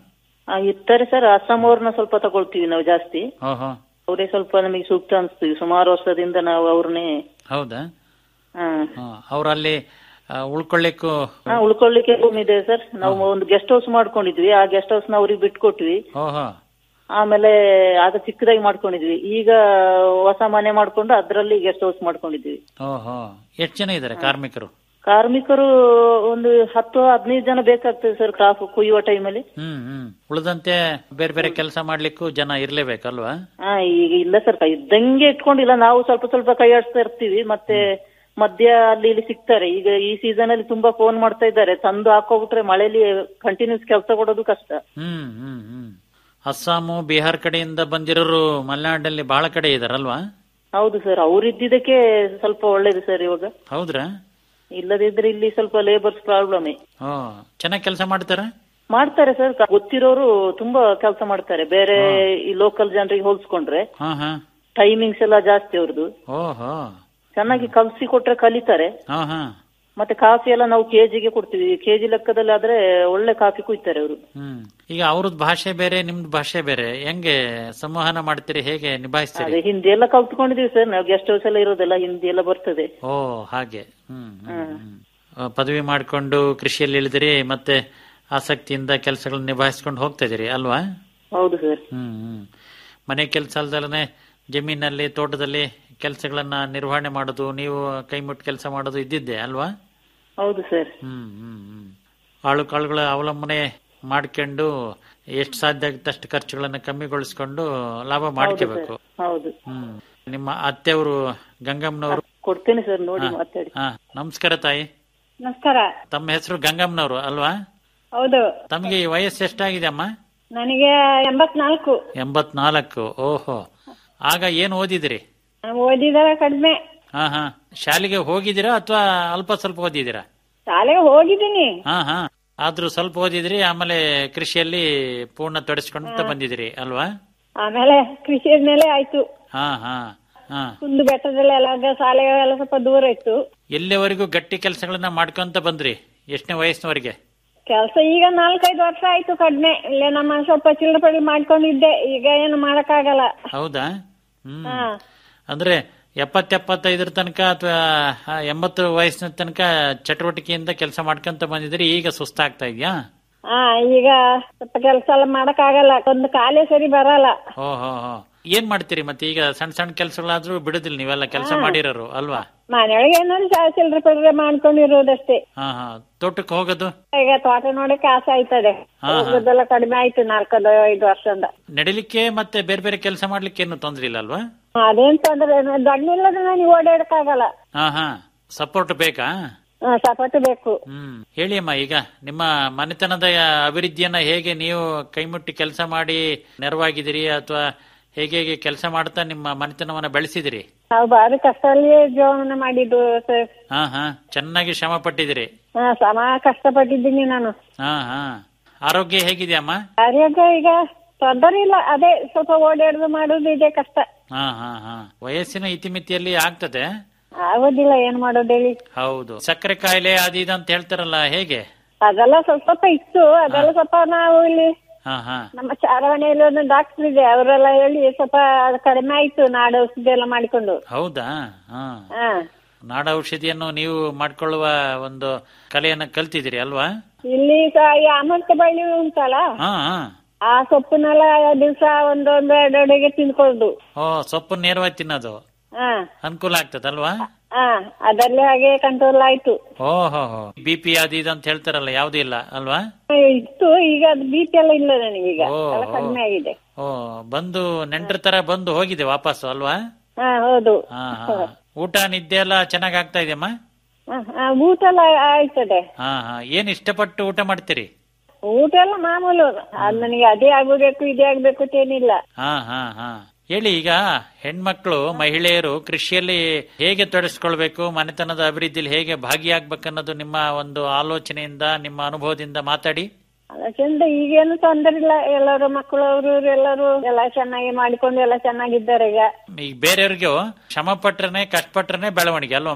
ಆ, ಇರ್ತಾರೆ ಸರ್ ಅಸ್ಸಾಂ ಅವ್ರನ್ನ ಸ್ವಲ್ಪ ತಗೊಳ್ತೀವಿ ನಾವು ಜಾಸ್ತಿ
ಓಹೋ
ಅವರೇ ಸ್ವಲ್ಪ ನಮಗೆ ಸೂಕ್ತ ಅನಿಸ್ತೀವಿ ಸುಮಾರು ವರ್ಷದಿಂದ ನಾವು ಅವ್ರನ್ನೇ
ಹೌದಾ
ಹಾ
ಅವ್ರು ಅಲ್ಲಿ ಆ, ಉಳ್ಕೊಳ್ಳಿಕ್ಕೂ
ಹಾ ಉಳ್ಕೊಳ್ಳಿಕ್ಕೆ ರೂಮ್ ಇದೆ ಸರ್ ನಾವು ಒಂದು ಗೆಸ್ಟ್ ಹೌಸ್ ಮಾಡ್ಕೊಂಡಿದ್ವಿ ಆ ಗೆಸ್ಟ್ ಹೌಸ್ ನ ಅವ್ರಿಗೆ ಬಿಟ್ಕೊಟ್ವಿ
ಓಹೋ
ಆಮೇಲೆ ಆಗ ಚಿಕ್ಕದಾಗಿ ಮಾಡ್ಕೊಂಡಿದ್ವಿ ಈಗ ಹೊಸ ಮನೆ ಮಾಡ್ಕೊಂಡು ಅದ್ರಲ್ಲಿ ಗೆಸ್ಟ್ ಹೌಸ್ ಮಾಡ್ಕೊಂಡಿದ್ವಿ
ಓಹೋ ಎಷ್ಟು ಜನ ಇದ್ದಾರೆ ಕಾರ್ಮಿಕರು
ಕಾರ್ಮಿಕರು ಒಂದು ಹತ್ತು ಹದಿನೈದು ಜನ ಬೇಕಾಗ್ತದೆ ಸರ್ ಕ್ರಾಪ್ ಕುಯ್ಯುವ ಟೈಮಲ್ಲಿ
ಹ್ಮ್ ಹ್ಮ್ ಉಳಿದಂತೆ ಬೇರೆ ಬೇರೆ ಕೆಲಸ ಮಾಡ್ಲಿಕ್ಕೂ ಜನ ಇರ್ಲೇಬೇಕಲ್ವಾ
ಹಾ ಈಗ ಇಲ್ಲ ಸರ್ ಇದ್ದಂಗೆ ಇಟ್ಕೊಂಡಿಲ್ಲ ನಾವು ಸ್ವಲ್ಪ ಸ್ವಲ್ಪ ಕೈ ಆಡಿಸ್ತಾ ಇರ್ತೀವಿ ಮತ್ತೆ ಮಧ್ಯ ಅಲ್ಲಿ ಇಲ್ಲಿ ಸಿಗ್ತಾರೆ ಈಗ ಈ ಸೀಸನ್ ಅಲ್ಲಿ ತುಂಬಾ ಫೋನ್ ಮಾಡ್ತಾ ಇದ್ದಾರೆ ತಂದು ಹಾಕೋಬಿಟ್ರೆ ಮಳೆಯಲ್ಲಿ ಕಂಟಿನ್ಯೂಸ್ ಕೆಲಸ ಕೊಡೋದು ಕಷ್ಟ
ಹ್ಮ್ ಹ್ಮ್ ಹ್ಮ್ ಅಸ್ಸಾಮು ಬಿಹಾರ್ ಕಡೆಯಿಂದ ಬಂದಿರೋರು ಮಲೆನಾಡಲ್ಲಿ ಬಹಳ ಕಡೆ ಇದಾರಲ್ವಾ
ಹೌದು ಸರ್ ಅವ್ರು ಇದ್ದಿದ್ದಕ್ಕೆ ಸ್ವಲ್ಪ ಒಳ್ಳೇದು ಸರ್ ಇವಾಗ
ಹೌದ್ರಾ
ಇಲ್ಲದಿದ್ರೆ ಇಲ್ಲಿ ಸ್ವಲ್ಪ ಲೇಬರ್ಸ್ ಪ್ರಾಬ್ಲಮ್
ಓ ಚೆನ್ನಾಗಿ ಕೆಲಸ ಮಾಡ್ತಾರ
ಮಾಡ್ತಾರೆ ಸರ್ ಗೊತ್ತಿರೋರು ತುಂಬಾ ಕೆಲಸ ಮಾಡ್ತಾರೆ ಬೇರೆ ಈ ಲೋಕಲ್ ಜನರಿಗೆ ಹೋಲಿಸ್ಕೊಂಡ್ರೆ
ಹಾ ಹಾ
ಟೈಮಿಂಗ್ಸ್ ಎಲ್ಲ ಜಾಸ್ತಿ ಅವ್ರದ್ದು
ಓಹೋ
ಚೆನ್ನಾಗಿ ಕಲ್ಸಿ ಕೊಟ್ರೆ ಕಲಿತಾರೆ
ಹಾ ಹಾ
ಮತ್ತೆ ಕಾಫಿ ಎಲ್ಲ ನಾವು ಕೆಜಿಗೆ ಕೊಡ್ತೀವಿ ಕೆಜಿ ಲೆಕ್ಕದಲ್ಲಿ ಆದ್ರೆ ಒಳ್ಳೆ ಕಾಫಿ ಕುಯ್ತಾರೆ ಅವರು
ಹ್ಮ್ ಈಗ ಅವ್ರದ್ ಭಾಷೆ ಬೇರೆ ನಿಮ್ದು ಭಾಷೆ ಬೇರೆ ಹೆಂಗೆ ಸಂವಹನ ಮಾಡ್ತೀರಿ ಹೇಗೆ ನಿಭಾಯಿಸ್ತೀರಿ
ಅದೇ ಹಿಂದಿ ಎಲ್ಲ ಕಲ್ತ್ಕೊಂಡಿದೀವಿ ಸರ್ ನಾವು ಗೆಸ್ಟ್ ಹೌಸ್ ಎಲ್ಲ ಇರೋದೆಲ್ಲ ಹಿಂದಿ ಎಲ್ಲ ಬರ್ತದೆ
ಓ ಹಾಗೆ ಹ್ಮ್ ಹ್ಮ್, ಹ್ಮ್. ಆ, ಪದವಿ ಮಾಡ್ಕೊಂಡು ಕೃಷಿಯಲ್ಲಿ ಇಳಿದಿರಿ ಮತ್ತೆ ಆಸಕ್ತಿಯಿಂದ ಕೆಲಸಗಳನ್ನ ನಿಭಾಯಿಸ್ಕೊಂಡು ಹೋಗ್ತಾ ಇದೀರಿ ಅಲ್ವಾ
ಹೌದು ಸರ್
ಹ್ಮ್ ಹ್ಮ್ ಮನೆ ಕೆಲಸ ಅಲ್ದಲನೆ ಜಮೀನಲ್ಲಿ ತೋಟದಲ್ಲಿ ಕೆಲಸಗಳನ್ನ ನಿರ್ವಹಣೆ ಮಾಡೋದು ನೀವು ಕೈ ಮುಟ್ಟು ಕೆಲಸ ಮಾಡೋದು ಇದ್ದಿದ್ದೆ ಅಲ್ವಾ
ಹೌದು ಸರ್
ಹ್ಮ್ ಹ್ಮ್ ಹ್ಮ್ ಆಳು ಕಾಳುಗಳ ಅವಲಂಬನೆ ಮಾಡ್ಕೊಂಡು ಎಷ್ಟು ಸಾಧ್ಯ ಆಗುತ್ತಷ್ಟು ಖರ್ಚುಗಳನ್ನ ಕಮ್ಮಿಗೊಳಿಸ್ಕೊಂಡು ಲಾಭ ಮಾಡ್ಕೋಬೇಕು
ಹೌದು
ಹ್ಮ್ ನಿಮ್ಮ ಅತ್ತೆಯವರು ಗಂಗಮ್ಮನವರು
ಕೊಡ್ತೇನೆ ಸರ್ ನೋಡಿ ಮಾತಾಡಿ
ಹಾ ನಮಸ್ಕಾರ ತಾಯಿ
ನಮಸ್ಕಾರ
ತಮ್ಮ ಹೆಸರು ಗಂಗಮ್ಮನವರು ಅಲ್ವಾ
ಹೌದು
ತಮಗೆ ಈ ವಯಸ್ಸು ಎಷ್ಟಾಗಿದೆ ಅಮ್ಮ
ನನಗೆ ಎಂಬತ್ನಾಲ್ಕು
ಎಂಬತ್ನಾಲ್ಕು ಓಹೋ ಆಗ ಏನು ಓದಿದಿರಿ
ನಾನು ಓದಿದರ ಕಡಿಮೆ
ಹಾ ಹಾ ಶಾಲೆಗೆ ಹೋಗಿದ್ದೀರಾ ಅಥವಾ ಅಲ್ಪ ಸ್ವಲ್ಪ ಓದಿದ್ದೀರಾ
ಶಾಲೆಗೆ ಹೋಗಿದ್ದೀನಿ
ಹಾ ಹಾ ಆದ್ರೂ ಸ್ವಲ್ಪ ಓದಿದ್ರಿ ಆಮೇಲೆ ಕೃಷಿಯಲ್ಲಿ ಪೂರ್ಣ ತೊಡಸ್ಕೊಂತ ಬಂದಿದಿರಿ ಅಲ್ವಾ
ಆಮೇಲೆ ಕೃಷಿ ಮೇಲೆ ಆಯ್ತು
ಹಾ ಹಾ ಹಾ
ಕುಂದು ಬೆಟ್ಟದಲ್ಲಿ ಎಲ್ಲ ಶಾಲೆಗಳೆಲ್ಲ ಸ್ವಲ್ಪ ದೂರ ಇತ್ತು
ಎಲ್ಲಿವರೆಗೂ ಗಟ್ಟಿ ಕೆಲಸಗಳನ್ನ ಮಾಡ್ಕೊಂತ ಬಂದ್ರಿ ಎಷ್ಟನೇ ವಯಸ್ಸಿನವರೆಗೆ
ಕೆಲಸ ಈಗ ನಾಲ್ಕೈದು ವರ್ಷ ಆಯ್ತು ಕಡಿಮೆ ಇಲ್ಲೇ ನಮ್ಮ ಸ್ವಲ್ಪ ಚಿಲ್ಲಪಡಿ ಮಾಡ್ಕೊಂಡಿದ್ದೆ ಈಗ ಏನು ಮಾಡಕ್ಕಾಗಲ್ಲ
ಹೌದಾ ಹ್ಮ್
ಹಾ
ಅಂದ್ರೆ ಎಪ್ಪತ್ತೆಪ್ಪತ್ತೈದರ ತನಕ ಅಥವಾ ಎಂಬತ್ತು ವಯಸ್ಸಿನ ತನಕ ಚಟುವಟಿಕೆಯಿಂದ ಕೆಲಸ ಮಾಡ್ಕೊಂತ ಬಂದಿದ್ರಿ ಈಗ ಸುಸ್ತಾಗ್ತಾ ಇದ್ಯಾ
ಹಾ ಈಗ ಸ್ವಲ್ಪ ಕೆಲಸ ಎಲ್ಲ ಮಾಡಕ್ಕಾಗಲ್ಲ ಒಂದು ಕಾಲೇ ಸರಿ ಬರಲ್ಲ
ಓ ಹೋ ಹೋ ಏನ್ ಮಾಡ್ತೀರಿ ಮತ್ತೆ ಈಗ ಸಣ್ಣ ಸಣ್ಣ ಕೆಲಸಗಳಾದ್ರೂ ಬಿಡುದಿಲ್ಲ ನೀವೆಲ್ಲ ಕೆಲಸ ಮಾಡಿರೋರು ಅಲ್ವಾ
ಮನೆಯೊಳಗೆ ಏನಾದ್ರು ಚಾ ಚಿಲ್ಲರೆ ಪಲ್ಲರೆ ಮಾಡ್ಕೊಂಡಿರೋದಷ್ಟೇ
ಹಾ ಹಾ ತೋಟಕ್ಕೆ ಹೋಗೋದು
ಈಗ ತೋಟ ನೋಡಕ್ಕೆ ಆಸೆ ಆಯ್ತದೆ
ಹಾ, ಹಾ.
ಹೋಗೋದೆಲ್ಲ ಕಡಿಮೆ ಆಯ್ತು ನಾಲ್ಕೈದು ಐದು ವರ್ಷದಿಂದ
ನಡಿಲಿಕ್ಕೆ ಮತ್ತೆ ಬೇರೆ ಬೇರೆ ಕೆಲಸ ಮಾಡ್ಲಿಕ್ಕೆ ಏನು ತೊಂದ್ರೆ ಇಲ್ಲ ಅಲ್ವಾ
ಅದೇನ್ ತೊಂದ್ರೆ ದಣ್ಣಿಲ್ಲದ್ರೆ ನನಗೆ ಓಡಾಡಕ್ಕಾಗಲ್ಲ
ಹಾ ಹಾ ಸಪೋರ್ಟ್ ಬೇಕಾ
ಹಾ, ಸಪೋರ್ಟ್ ಬೇಕು
ಹ್ಮ್ ಹೇಳಿ ಅಮ್ಮ ಈಗ ನಿಮ್ಮ ಮನೆತನದ ಅಭಿವೃದ್ಧಿಯನ್ನ ಹೇಗೆ ನೀವು ಕೈಮುಟ್ಟಿ ಕೆಲಸ ಮಾಡಿ ನೆರವಾಗಿದ್ದೀರಿ ಅಥವಾ ಹೇಗೆ ಹೇಗೆ ಕೆಲಸ ಮಾಡ್ತಾ ನಿಮ್ಮ ಮನೆತನವನ್ನ ಬೆಳೆಸಿದಿರಿ
ನಾವು ಭಾರಿ ಕಷ್ಟದಲ್ಲಿಯೇ ಜೀವನ ಮಾಡಿದ್ದು ಸರ್
ಹಾ ಹಾ ಚೆನ್ನಾಗಿ ಶ್ರಮ ಪಟ್ಟಿದಿರಿ
ಹಾ ಸಮ ಕಷ್ಟಪಟ್ಟಿದ್ದೀನಿ ನಾನು
ಹಾ ಹಾ ಆರೋಗ್ಯ ಹೇಗಿದೆಯಮ್ಮ
ಆರೋಗ್ಯ ಈಗ ತೊಂದರೆ ಇಲ್ಲ ಅದೇ ಸ್ವಲ್ಪ ಓಡಾಡುದು ಮಾಡುದು ಇದೆ ಕಷ್ಟ
ಹಾ ಹಾ ಹಾ ವಯಸ್ಸಿನ ಇತಿಮಿತಿಯಲ್ಲಿ ಆಗ್ತದೆ
ಆಗೋದಿಲ್ಲ ಏನ್ ಮಾಡೋದು ಹೇಳಿ
ಹೌದು ಸಕ್ಕರೆ ಕಾಯಿಲೆ ಅದು ಇದು ಅಂತ ಹೇಳ್ತಾರಲ್ಲ ಹೇಗೆ
ಅದೆಲ್ಲ ಸ್ವಲ್ಪ ಸ್ವಲ್ಪ ಇತ್ತು ಅದೆಲ್ಲ ಸ್ವಲ್ಪ ನಾವು ಇಲ್ಲಿ
ಹಾ ಹಾ
ನಮ್ಮ ಚಾರವಣೆಯಲ್ಲಿ ಒಂದು ಡಾಕ್ಟರ್ ಇದೆ ಅವರೆಲ್ಲ ಹೇಳಿ ಸ್ವಲ್ಪ ಅದು ಕಡಿಮೆ ಆಯ್ತು ನಾಡು ಔಷಧಿ ಎಲ್ಲ ಮಾಡಿಕೊಂಡು
ಹೌದಾ ಹಾ
ಹಾ
ನಾಡ ಔಷಧಿಯನ್ನು ನೀವು ಮಾಡ್ಕೊಳ್ಳುವ ಒಂದು ಕಲೆಯನ್ನ ಕಲ್ತಿದ್ದೀರಿ ಅಲ್ವಾ
ಇಲ್ಲಿ ಸಹ ಈ ಅಮೃತ ಬಳ್ಳಿ ಉಂಟಲ್ಲ
ಹಾ ಹಾ
ಆ ಸೊಪ್ಪನ್ನೆಲ್ಲ ದಿವಸ ಒಂದೊಂದು ಎರಡೆರಡಿಗೆ ತಿನ್ಕೊಳ್ಳುದು
ಓ ಸೊಪ್ಪು ನೇರವಾಗಿ ತಿನ್ನೋದು
ಹಾ
ಅನುಕೂಲ ಆಗ್ತದಲ್ವಾ
ಹಾ ಅದರಲ್ಲಿ ಹಾಗೆ ಕಂಟ್ರೋಲ್ ಆಯ್ತು
ಓಹೋ ಬಿ ಪಿ ಅದು ಇದು ಅಂತ ಹೇಳ್ತಾರಲ್ಲ ಯಾವ್ದು ಇಲ್ಲ ಅಲ್ವಾ
ಇತ್ತು ಈಗ ಅದು ಬಿ ಪಿ ಎಲ್ಲ ಇಲ್ಲ ನನಗೀಗ
ಓ,
ಎಲ್ಲ
ಓ.
ಕಡಿಮೆ ಆಗಿದೆ
ಓ ಬಂದು ನೆಂಟ್ರ ತರ ಬಂದು ಹೋಗಿದೆ ವಾಪಸ್ಸು ಅಲ್ವಾ
ಹಾ ಹೌದು
ಹಾ ಹಾ ಊಟ ನಿದ್ದೆ ಎಲ್ಲ ಚೆನ್ನಾಗ್ ಆಗ್ತಾ ಇದೆಯಮ್ಮ
ಹಾ, ಹಾ, ಊಟ ಎಲ್ಲ ಆಯ್ತದೆ
ಹಾ ಹಾ ಏನ್ ಇಷ್ಟಪಟ್ಟು ಊಟ ಮಾಡ್ತೀರಿ
ಊಟ ಎಲ್ಲ ಮಾಮೂಲು ಅದು ನನಗೆ ಅದೇ ಆಗ್ಬೇಕು ಇದೇ ಆಗ್ಬೇಕು ಅಂತ ಏನಿಲ್ಲ
ಹಾ ಹಾ ಹಾ ಹೇಳಿ ಈಗ ಹೆಣ್ಮಕ್ಳು ಮಹಿಳೆಯರು ಕೃಷಿಯಲ್ಲಿ ಹೇಗೆ ತೊಡಗಿಸ್ಕೊಳ್ಬೇಕು ಮನೆತನದ ಅಭಿವೃದ್ಧಿಯಲ್ಲಿ ಹೇಗೆ ಭಾಗಿಯಾಗ್ಬೇಕನ್ನೋದು ನಿಮ್ಮ ಒಂದು ಆಲೋಚನೆಯಿಂದ ನಿಮ್ಮ ಅನುಭವದಿಂದ ಮಾತಾಡಿ
ಅದಕ್ಕಿಂತ ಈಗೇನು ತೊಂದರೆ ಇಲ್ಲ ಎಲ್ಲರೂ ಮಕ್ಕಳು ಅವರು ಎಲ್ಲರೂ ಎಲ್ಲ ಚೆನ್ನಾಗಿ ಮಾಡಿಕೊಂಡು ಎಲ್ಲ ಚೆನ್ನಾಗಿದ್ದಾರೆ ಈಗ
ಈಗ ಬೇರೆಯವ್ರಿಗೂ ಶ್ರಮ ಪಟ್ರನೆ ಕಷ್ಟಪಟ್ರನೆ ಬೆಳವಣಿಗೆ ಅಲ್ವಮ್ಮ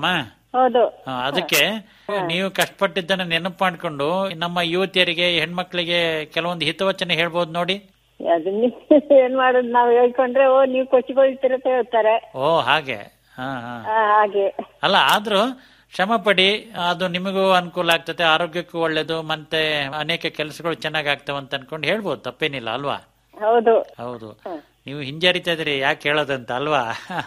ಹೌದು
ಆ, ಅದಕ್ಕೆ ನೀವು ಕಷ್ಟಪಟ್ಟಿದ್ದನ್ನ ನೆನಪು ಮಾಡ್ಕೊಂಡು ನಮ್ಮ ಯುವತಿಯರಿಗೆ ಹೆಣ್ಮಕ್ಳಿಗೆ ಕೆಲವೊಂದು ಹಿತವಚನ ಹೇಳ್ಬೋದು ನೋಡಿ
ಅದನ್ನ ಏನ್ ಮಾಡೋದು ನಾವ್ ಹೇಳ್ಕೊಂಡ್ರೆ ಓ ನೀವ್ ಕೊಚ್ಚಿಕೊಳ್ತಿರತ್ತೆ ಹೇಳ್ತಾರೆ
ಓ ಹಾಗೆ ಹಾ ಹಾ
ಆ, ಹಾಗೆ
ಅಲ್ಲ ಆದ್ರೂ ಶ್ರಮ ಪಡಿ ಅದು ನಿಮಗೂ ಅನುಕೂಲ ಆಗ್ತದೆ ಆರೋಗ್ಯಕ್ಕೂ ಒಳ್ಳೇದು ಮತ್ತೆ ಅನೇಕ ಕೆಲಸಗಳು ಚೆನ್ನಾಗ್ ಆಗ್ತವೆ ಅಂತ ಅನ್ಕೊಂಡು ಹೇಳ್ಬೋದು ತಪ್ಪೇನಿಲ್ಲ ಅಲ್ವಾ
ಹೌದು
ಹೌದು ನೀವು ಹಿಂಜರಿತಾ ಇದ್ರಿ ಯಾಕೆ ಹೇಳೋದಂತ ಅಲ್ವಾ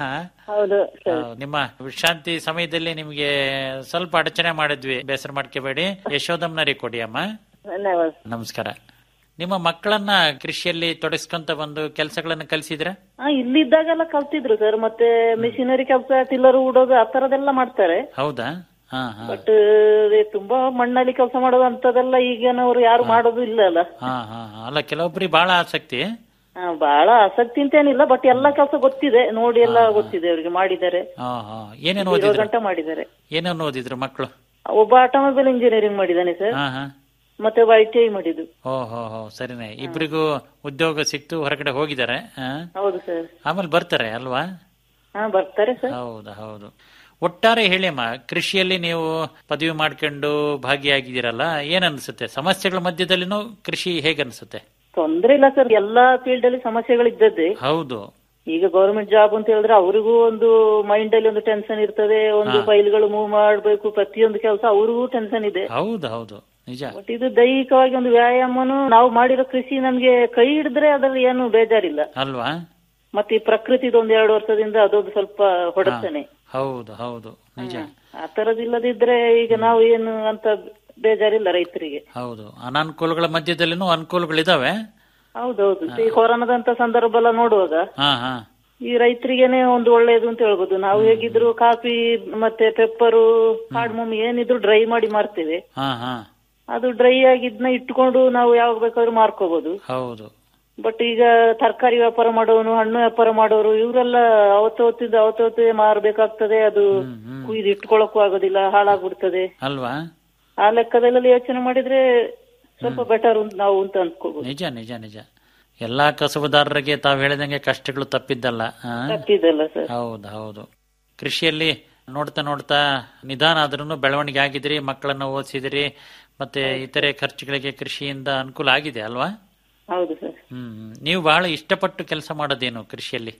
ಹೌದು
ಆ, ನಿಮ್ಮ ವಿಶ್ರಾಂತಿ ಸಮಯದಲ್ಲಿ ನಿಮ್ಗೆ ಸ್ವಲ್ಪ ಅಡಚಣೆ ಮಾಡಿದ್ವಿ ಬೇಸರ ಮಾಡ್ಕೋಬೇಡಿ ಯಶೋದಮ್ನರಿ ಕೊಡಿ ಅಮ್ಮ
ಧನ್ಯವಾದ
ನಮಸ್ಕಾರ ನಿಮ್ಮ ಮಕ್ಕಳನ್ನ ಕೃಷಿಯಲ್ಲಿ ತೊಡಗಿಸ್ಕೊಂತ ಬಂದು ಕೆಲಸಗಳನ್ನ ಕಲಿಸಿದ್ರ
ಹಾ ಇಲ್ಲಿದ್ದಾಗೆಲ್ಲ ಕಲ್ತಿದ್ರು ಸರ್ ಮತ್ತೆ ಮಿಷಿನರಿ ಕೆಲಸ ಟಿಲ್ಲರ್ ಉಡೋದು ಆ ತರದೆಲ್ಲ ಮಾಡ್ತಾರೆ
ಹೌದಾ ಹಾ ಹಾ
ಬಟ್ ತುಂಬಾ ಮಣ್ಣಲ್ಲಿ ಕೆಲಸ ಮಾಡೋದು ಅಂತದೆಲ್ಲ ಈಗಿನವರು ಯಾರು ಮಾಡೋದು ಇಲ್ಲ ಅಲ್ಲ
ಹಾ ಹಾ ಹಾ. ಅಲ್ಲ ಕೆಲವೊಬ್ರಿಗೆ ಬಹಳ ಆಸಕ್ತಿ
ಹಾ, ಬಹಳ ಆಸಕ್ತಿ ಅಂತೇನಿಲ್ಲ ಬಟ್ ಎಲ್ಲ ಕೆಲಸ ಗೊತ್ತಿದೆ ನೋಡಿ ಎಲ್ಲ ಗೊತ್ತಿದೆ ಅವರಿಗೆ ಮಾಡಿದ್ದಾರೆ
ಹಾ ಹಾ ಏನೇನು
ಇರೋ
ಓದಿದ್ರು
ಗಂಟ ಮಾಡಿದ್ದಾರೆ
ಏನೇನು ಓದಿದ್ರು ಮಕ್ಕಳು
ಒಬ್ಬ ಆಟೋಮೊಬೈಲ್ ಇಂಜಿನಿಯರಿಂಗ್ ಮಾಡಿದ್ದಾನೆ ಸರ್
ಹಾ ಹಾ
ಮತ್ತೆ ಒಬ್ಬ ಐ ಟಿ ಐ ಮಾಡಿದ್ದು
ಓ ಹೋ ಹೋ ಸರಿನೇ ಇಬ್ರಿಗೂ ಉದ್ಯೋಗ ಸಿಕ್ತು ಹೊರಗಡೆ ಹೋಗಿದ್ದಾರೆ ಆ?
ಹೌದು ಸರ್
ಆಮೇಲೆ ಬರ್ತಾರೆ ಅಲ್ವಾ
ಹಾ ಬರ್ತಾರೆ ಸರ್
ಹೌದು ಹೌದು ಒಟ್ಟಾರೆ ಹೇಳಿ ಅಮ್ಮ ಕೃಷಿಯಲ್ಲಿ ನೀವು ಪದವಿ ಮಾಡ್ಕೊಂಡು ಭಾಗಿಯಾಗಿದ್ದೀರಲ್ಲ ಏನ್ ಅನ್ಸುತ್ತೆ ಸಮಸ್ಯೆಗಳ ಮಧ್ಯದಲ್ಲಿನೂ ಕೃಷಿ ಹೇಗನ್ಸುತ್ತೆ
ತೊಂದ್ರೆ ಇಲ್ಲ ಸರ್ ಎಲ್ಲಾ ಫೀಲ್ಡ್ ಅಲ್ಲಿ ಸಮಸ್ಯೆಗಳಿದ್ದದ್ದೇ
ಹೌದು
ಈಗ ಗೌರ್ಮೆಂಟ್ ಜಾಬ್ ಅಂತ ಹೇಳಿದ್ರೆ ಅವರಿಗೂ ಒಂದು ಮೈಂಡ್ ಅಲ್ಲಿ ಒಂದು ಟೆನ್ಷನ್ ಇರ್ತದೆ ಒಂದು ಫೈಲ್ಗಳು ಮೂವ್ ಮಾಡಬೇಕು ಪ್ರತಿಯೊಂದು ಕೆಲಸ ಅವ್ರಿಗೂ ಟೆನ್ಷನ್ ಇದೆ
ಹೌದು ಹೌದು ನಿಜ
ಬಟ್ ಇದು ದೈಹಿಕವಾಗಿ ಒಂದು ವ್ಯಾಯಾಮನು ನಾವು ಮಾಡಿರೋ ಕೃಷಿ ನಮ್ಗೆ ಕೈ ಹಿಡಿದ್ರೆ ಅದ್ರಲ್ಲಿ ಏನು ಬೇಜಾರಿಲ್ಲ
ಅಲ್ವಾ
ಮತ್ತೆ ಈ ಪ್ರಕೃತಿದ ಒಂದ್ ಎರಡು ವರ್ಷದಿಂದ ಅದೊಂದು ಸ್ವಲ್ಪ ಹೊಡೆತಾನೆ
ಹೌದು ಹೌದು ನಿಜ
ಆ ತರದಿಲ್ಲದಿದ್ರೆ ಈಗ ನಾವು ಏನು ಅಂತ ಬೇಜಾರಿಲ್ಲ ರೈತರಿಗೆ
ಹೌದು ಅನಾನುಕೂಲಗಳ ಮಧ್ಯದಲ್ಲಿನೂ ಅನುಕೂಲಗಳಿದಾವೆ
ಹೌದೌದು ಈ ಕೊರೋನಾದಂತ ಸಂದರ್ಭ ಎಲ್ಲ ನೋಡುವಾಗ
ಹಾ ಹಾ
ಈ ರೈತರಿಗೇನೆ ಒಂದು ಒಳ್ಳೇದು ಅಂತ ಹೇಳ್ಬೋದು ನಾವು ಹೇಗಿದ್ರು ಕಾಫಿ ಮತ್ತೆ ಪೆಪ್ಪರು ಕಾಡ್ಮಮ್ ಏನಿದ್ರು ಡ್ರೈ ಮಾಡಿ ಮಾರ್ತೇವೆ
ಹಾ ಹಾ
ಅದು ಡ್ರೈ ಆಗಿದ್ನ ಇಟ್ಕೊಂಡು ನಾವು ಯಾವಾಗ ಬೇಕಾದ್ರೂ ಮಾರ್ಕೋಬಹುದು
ಹೌದು
ಬಟ್ ಈಗ ತರಕಾರಿ ವ್ಯಾಪಾರ ಮಾಡೋನು ಹಣ್ಣು ವ್ಯಾಪಾರ ಮಾಡೋರು ಇವರೆಲ್ಲ ಅವತ್ತವತ್ತಿದ್ದು ಅವತ್ತವತ್ತೇ ಮಾರ್ಬೇಕಾಗ್ತದೆ ಅದು ಕುಯ್ದು ಇಟ್ಕೊಳಕ್ಕೂ ಆಗೋದಿಲ್ಲ ಹಾಳಾಗ್ಬಿಡ್ತದೆ
ಅಲ್ವಾ
ಆ ಲೆಕ್ಕದಲ್ಲಿ ಯೋಚನೆ ಮಾಡಿದ್ರೆ ಸ್ವಲ್ಪ ಬೆಟರ್ ನಾವು ಅಂತ ಅನ್ಕೋಬಹುದು
ನಿಜ ನಿಜ ನಿಜ ಎಲ್ಲಾ ಕಸುಬುದಾರರಿಗೆ ತಾವು ಹೇಳಿದಂಗೆ ಕಷ್ಟಗಳು ತಪ್ಪಿದ್ದಲ್ಲ ಆ?
ತಪ್ಪಿದಲ್ಲ ಸರ್
ಹೌದು ಹೌದು ಕೃಷಿಯಲ್ಲಿ ನೋಡ್ತಾ ನೋಡ್ತಾ ನಿಧಾನ ಆದ್ರೂ ಬೆಳವಣಿಗೆ ಆಗಿದ್ರಿ ಮಕ್ಕಳನ್ನ ಓದಿಸಿದಿರಿ ಮತ್ತೆ ಇತರೆ ಖರ್ಚುಗಳಿಗೆ ಕೃಷಿಯಿಂದ ಅನುಕೂಲ ಆಗಿದೆ ಅಲ್ವಾ
ಹೌದು ಸರ್
ಹ್ಮ್ ನೀವು ಬಹಳ ಇಷ್ಟಪಟ್ಟು ಕೆಲಸ ಮಾಡೋದೇನು ಕೃಷಿಯಲ್ಲಿ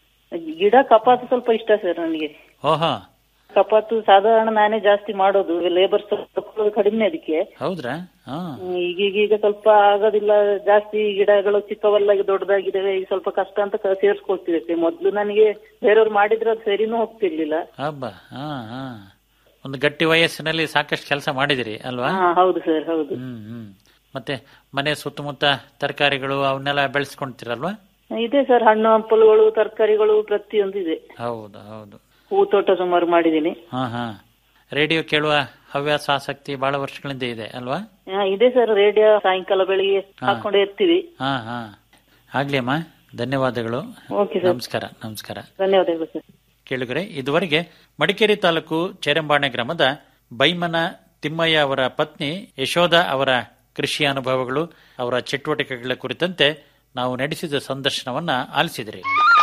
ಗಿಡ ಕಪಾತು ಸ್ವಲ್ಪ ಇಷ್ಟ ಸರ್ ನನಗೆ
ಓಹೋ
ಕಪಾತು ಸಾಧಾರಣ ನಾನೇ ಜಾಸ್ತಿ ಮಾಡೋದು ಲೇಬರ್ ಕಡಿಮೆ ಅದಕ್ಕೆ
ಹೌದ್ರಾ ಹಾ
ಹ್ಮ್, ಈಗೀಗ ಈಗ ಸ್ವಲ್ಪ ಆಗೋದಿಲ್ಲ ಜಾಸ್ತಿ ಗಿಡಗಳು ಚಿಕ್ಕವೆಲ್ಲ ಈಗ ದೊಡ್ಡದಾಗಿದ್ದಾವೆ ಈಗ ಸ್ವಲ್ಪ ಕಷ್ಟ ಅಂತ ಕ- ಸೇರ್ಸ್ಕೊಳ್ತಿದೆ ಮೊದ್ಲು ನನಗೆ ಬೇರೆಯವ್ರು ಮಾಡಿದ್ರೆ ಅದು ಸರಿನೂ ಹೋಗ್ತಿರ್ಲಿಲ್ಲ
ಹಬ್ಬ ಹಾ ಹಾ ಒಂದು ಗಟ್ಟಿ ವಯಸ್ಸಿನಲ್ಲಿ ಸಾಕಷ್ಟು ಕೆಲಸ ಮಾಡಿದಿರಿ ಅಲ್ವಾ
ಹಾ ಹೌದು ಸರ್ ಹೌದು
ಹ್ಮ್ ಹ್ಮ್ ಮತ್ತೆ ಮನೆ ಸುತ್ತಮುತ್ತ ತರಕಾರಿಗಳು ಅವನ್ನೆಲ್ಲ ಬೆಳೆಸ್ಕೊಂತೀರಲ್ವಾ
ಇದೆ ಸರ್ ಹಣ್ಣು ಹಂಪಲುಗಳು ತರಕಾರಿಗಳು ಪ್ರತಿಯೊಂದು ಇದೆ
ಹೌದು ಹೌದು
ಹೂ ತೋಟ ಸುಮಾರು ಮಾಡಿದ್ದೀನಿ
ಹಾ ಹಾ ರೇಡಿಯೋ ಕೇಳುವ ಹವ್ಯಾಸ ಆಸಕ್ತಿ ಬಹಳ ವರ್ಷಗಳಿಂದ ಇದೆ ಅಲ್ವಾ
ಹಾ, ಇದೆ ಸರ್ ರೇಡಿಯೋ ಸಾಯಂಕಾಲ ಬೆಳಿಗ್ಗೆ ಹಾಕೊಂಡೇ ಇರ್ತೀವಿ
ಹಾ ಹಾ ಆಗ್ಲಿ ಅಮ್ಮ ಧನ್ಯವಾದಗಳು
ಓಕೆ ಸರ್
ನಮಸ್ಕಾರ ನಮಸ್ಕಾರ
ಧನ್ಯವಾದಗಳು ಸರ್
ಕೇಳುಗರೆ ಇದುವರೆಗೆ ಮಡಿಕೇರಿ ತಾಲೂಕು ಚೇರಂಬಾಣೆ ಗ್ರಾಮದ ಬೈಮನ ತಿಮ್ಮಯ್ಯ ಅವರ ಪತ್ನಿ ಯಶೋಧ ಅವರ ಕೃಷಿ ಅನುಭವಗಳು ಅವರ ಚಟುವಟಿಕೆಗಳ ಕುರಿತಂತೆ ನಾವು ನಡೆಸಿದ ಸಂದರ್ಶನವನ್ನ ಆಲಿಸಿದ್ರಿ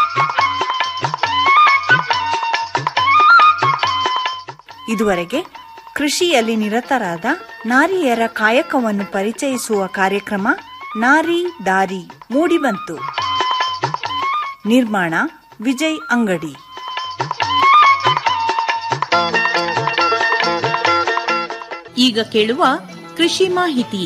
ಇದುವರೆಗೆ ಕೃಷಿಯಲ್ಲಿ ನಿರತರಾದ ನಾರಿಯರ ಕಾಯಕವನ್ನು ಪರಿಚಯಿಸುವ ಕಾರ್ಯಕ್ರಮ ನಾರಿ ದಾರಿ ಮೂಡಿಬಂತು ನಿರ್ಮಾಣ ವಿಜಯ್ ಅಂಗಡಿ
ಈಗ ಕೇಳುವ ಕೃಷಿ ಮಾಹಿತಿ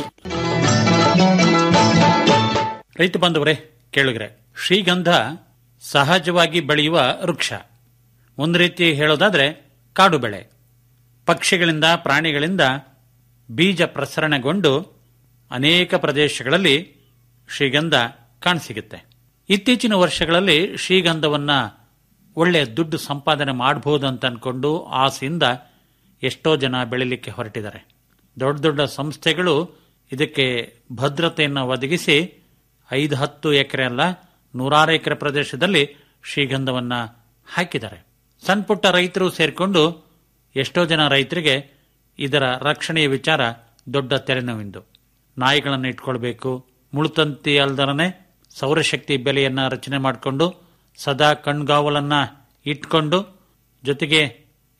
ರೈತ ಬಾಂಧವರೇ ಕೇಳುಗರೆ ಶ್ರೀಗಂಧ ಸಹಜವಾಗಿ ಬೆಳೆಯುವ ವೃಕ್ಷ ಒಂದು ರೀತಿ ಹೇಳೋದಾದ್ರೆ ಕಾಡು ಬೆಳೆ ಪಕ್ಷಿಗಳಿಂದ ಪ್ರಾಣಿಗಳಿಂದ ಬೀಜ ಪ್ರಸರಣಗೊಂಡು ಅನೇಕ ಪ್ರದೇಶಗಳಲ್ಲಿ ಶ್ರೀಗಂಧ ಕಾಣಸಿಗುತ್ತೆ ಇತ್ತೀಚಿನ ವರ್ಷಗಳಲ್ಲಿ ಶ್ರೀಗಂಧವನ್ನ ಒಳ್ಳೆ ದುಡ್ಡು ಸಂಪಾದನೆ ಮಾಡಬಹುದು ಅಂತ ಅನ್ಕೊಂಡು ಆಸೆಯಿಂದ ಎಷ್ಟೋ ಜನ ಬೆಳಿಲಿಕ್ಕೆ ಹೊರಟಿದ್ದಾರೆ ದೊಡ್ಡ ದೊಡ್ಡ ಸಂಸ್ಥೆಗಳು ಇದಕ್ಕೆ ಭದ್ರತೆಯನ್ನು ಒದಗಿಸಿ ಐದು ಹತ್ತು ಎಕರೆ ಅಲ್ಲ ನೂರಾರು ಎಕರೆ ಪ್ರದೇಶದಲ್ಲಿ ಶ್ರೀಗಂಧವನ್ನ ಹಾಕಿದ್ದಾರೆ ಸಣ್ಣ ಪುಟ್ಟ ರೈತರು ಸೇರಿಕೊಂಡು ಎಷ್ಟೋ ಜನ ರೈತರಿಗೆ ಇದರ ರಕ್ಷಣೆಯ ವಿಚಾರ ದೊಡ್ಡ ತೆರೆನೋವಿಂದು ನಾಯಿಗಳನ್ನು ಇಟ್ಕೊಳ್ಬೇಕು ಮುಳುತಂತಿ ಅಲ್ದರನೆ ಸೌರಶಕ್ತಿ ಬೆಲೆಯನ್ನ ರಚನೆ ಮಾಡಿಕೊಂಡು ಸದಾ ಕಣ್ಗಾವಲನ್ನ ಇಟ್ಕೊಂಡು ಜೊತೆಗೆ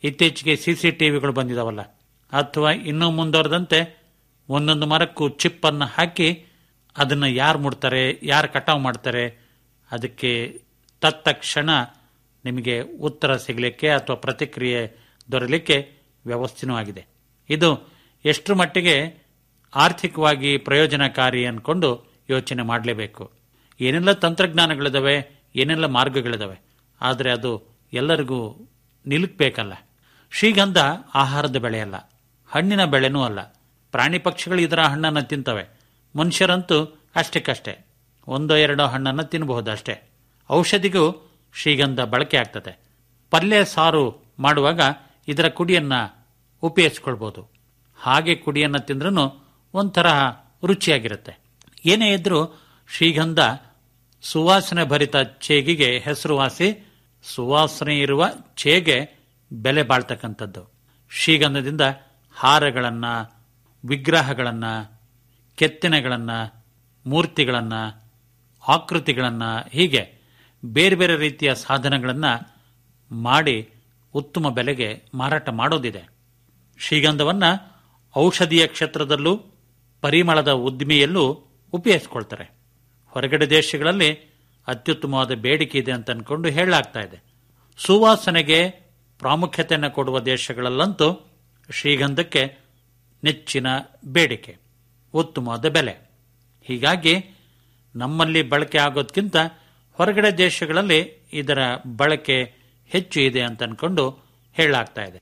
ಇತ್ತೀಚೆಗೆ ಸಿಸಿ ಟಿವಿಗಳು ಬಂದಿದಾವಲ್ಲ ಅಥವಾ ಇನ್ನೂ ಮುಂದುವರೆದಂತೆ ಒಂದೊಂದು ಮರಕ್ಕೂ ಚಿಪ್ ಅನ್ನು ಹಾಕಿ ಅದನ್ನು ಯಾರು ಮುಡ್ತಾರೆ ಯಾರು ಕಟಾವು ಮಾಡ್ತಾರೆ ಅದಕ್ಕೆ ತತ್ಕ್ಷಣ ನಿಮಗೆ ಉತ್ತರ ಸಿಗಲಿಕ್ಕೆ ಅಥವಾ ಪ್ರತಿಕ್ರಿಯೆ ದೊರೆಯಲಿಕ್ಕೆ ವ್ಯವಸ್ಥೆನೂ ಆಗಿದೆ ಇದು ಎಷ್ಟರ ಮಟ್ಟಿಗೆ ಆರ್ಥಿಕವಾಗಿ ಪ್ರಯೋಜನಕಾರಿ ಅನ್ಕೊಂಡು ಯೋಚನೆ ಮಾಡಲೇಬೇಕು ಏನೆಲ್ಲ ತಂತ್ರಜ್ಞಾನಗಳಿದಾವೆ ಏನೆಲ್ಲ ಮಾರ್ಗಗಳಿದಾವೆ ಆದರೆ ಅದು ಎಲ್ಲರಿಗೂ ನಿಲುಕಬೇಕಲ್ಲ ಶ್ರೀಗಂಧ ಆಹಾರದ ಬೆಳೆಯಲ್ಲ ಹಣ್ಣಿನ ಬೆಳೆನೂ ಅಲ್ಲ ಪ್ರಾಣಿ ಪಕ್ಷಿಗಳು ಇದರ ಹಣ್ಣನ್ನು ತಿಂತವೆ ಮನುಷ್ಯರಂತೂ ಅಷ್ಟಕ್ಕಷ್ಟೇ ಒಂದೋ ಎರಡೋ ಹಣ್ಣನ್ನು ತಿನ್ನಬಹುದು ಅಷ್ಟೇ ಔಷಧಿಗೂ ಶ್ರೀಗಂಧ ಬಳಕೆ ಆಗ್ತದೆ ಪಲ್ಯ ಸಾರು ಮಾಡುವಾಗ ಇದರ ಕುಡಿಯನ್ನ ಉಪಯೋಗಿಸ್ಕೊಳ್ಬೋದು ಹಾಗೆ ಕುಡಿಯನ್ನ ತಿಂದ್ರೂ ಒಂಥರ ರುಚಿಯಾಗಿರುತ್ತೆ ಏನೇ ಇದ್ರೂ ಶ್ರೀಗಂಧ ಸುವಾಸನೆ ಭರಿತ ಚೇಗಿಗೆ ಹೆಸರುವಾಸಿ ಸುವಾಸನೆ ಇರುವ ಚೇಗೆ ಬೆಲೆ ಬಾಳ್ತಕ್ಕಂಥದ್ದು ಶ್ರೀಗಂಧದಿಂದ ಹಾರಗಳನ್ನ ವಿಗ್ರಹಗಳನ್ನ ಕೆತ್ತನೆಗಳನ್ನ ಮೂರ್ತಿಗಳನ್ನ ಆಕೃತಿಗಳನ್ನ ಹೀಗೆ ಬೇರೆ ಬೇರೆ ರೀತಿಯ ಸಾಧನಗಳನ್ನ ಮಾಡಿ ಉತ್ತಮ ಬೆಲೆಗೆ ಮಾರಾಟ ಮಾಡೋದಿದೆ ಶ್ರೀಗಂಧವನ್ನ ಔಷಧೀಯ ಕ್ಷೇತ್ರದಲ್ಲೂ ಪರಿಮಳದ ಉದ್ದಿಮೆಯಲ್ಲೂ ಉಪಯೋಗಿಸ್ಕೊಳ್ತಾರೆ ಹೊರಗಡೆ ದೇಶಗಳಲ್ಲಿ ಅತ್ಯುತ್ತಮವಾದ ಬೇಡಿಕೆ ಇದೆ ಅಂತ ಅನ್ಕೊಂಡು ಹೇಳಲಾಗ್ತಾ ಇದೆ ಸುವಾಸನೆಗೆ ಪ್ರಾಮುಖ್ಯತೆಯನ್ನು ಕೊಡುವ ದೇಶಗಳಲ್ಲಂತೂ ಶ್ರೀಗಂಧಕ್ಕೆ ನೆಚ್ಚಿನ ಬೇಡಿಕೆ ಉತ್ತಮವಾದ ಬೆಲೆ ಹೀಗಾಗಿ ನಮ್ಮಲ್ಲಿ ಬಳಕೆ ಆಗೋದ್ಕಿಂತ ಹೊರಗಡೆ ದೇಶಗಳಲ್ಲಿ ಇದರ ಬಳಕೆ ಹೆಚ್ಚು ಇದೆ ಅಂತ ಅನ್ಕೊಂಡು ಹೇಳಲಾಗ್ತಾ ಇದೆ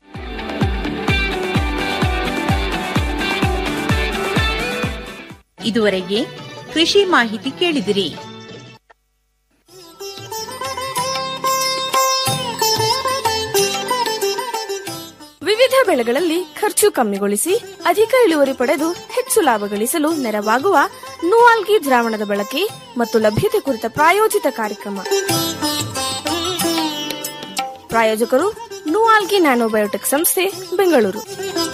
ಇದುವರೆಗೆ ಕೃಷಿ ಮಾಹಿತಿ ಕೇಳಿದಿರಿ
ವಿವಿಧ ಬೆಳೆಗಳಲ್ಲಿ ಖರ್ಚು ಕಮ್ಮಿಗೊಳಿಸಿ ಅಧಿಕ ಇಳುವರಿ ಪಡೆದು ಹೆಚ್ಚು ಲಾಭ ಗಳಿಸಲು ನೆರವಾಗುವ ನೂವಾಲ್ಗಿ ದ್ರಾವಣದ ಬಳಕೆ ಮತ್ತು ಲಭ್ಯತೆ ಕುರಿತ ಪ್ರಾಯೋಜಿತ ಕಾರ್ಯಕ್ರಮ ಪ್ರಾಯೋಜಕರು ನೂವಾಲ್ಗಿ ನ್ಯಾನೋಬಯೋಟೆಕ್ ಸಂಸ್ಥೆ ಬೆಂಗಳೂರು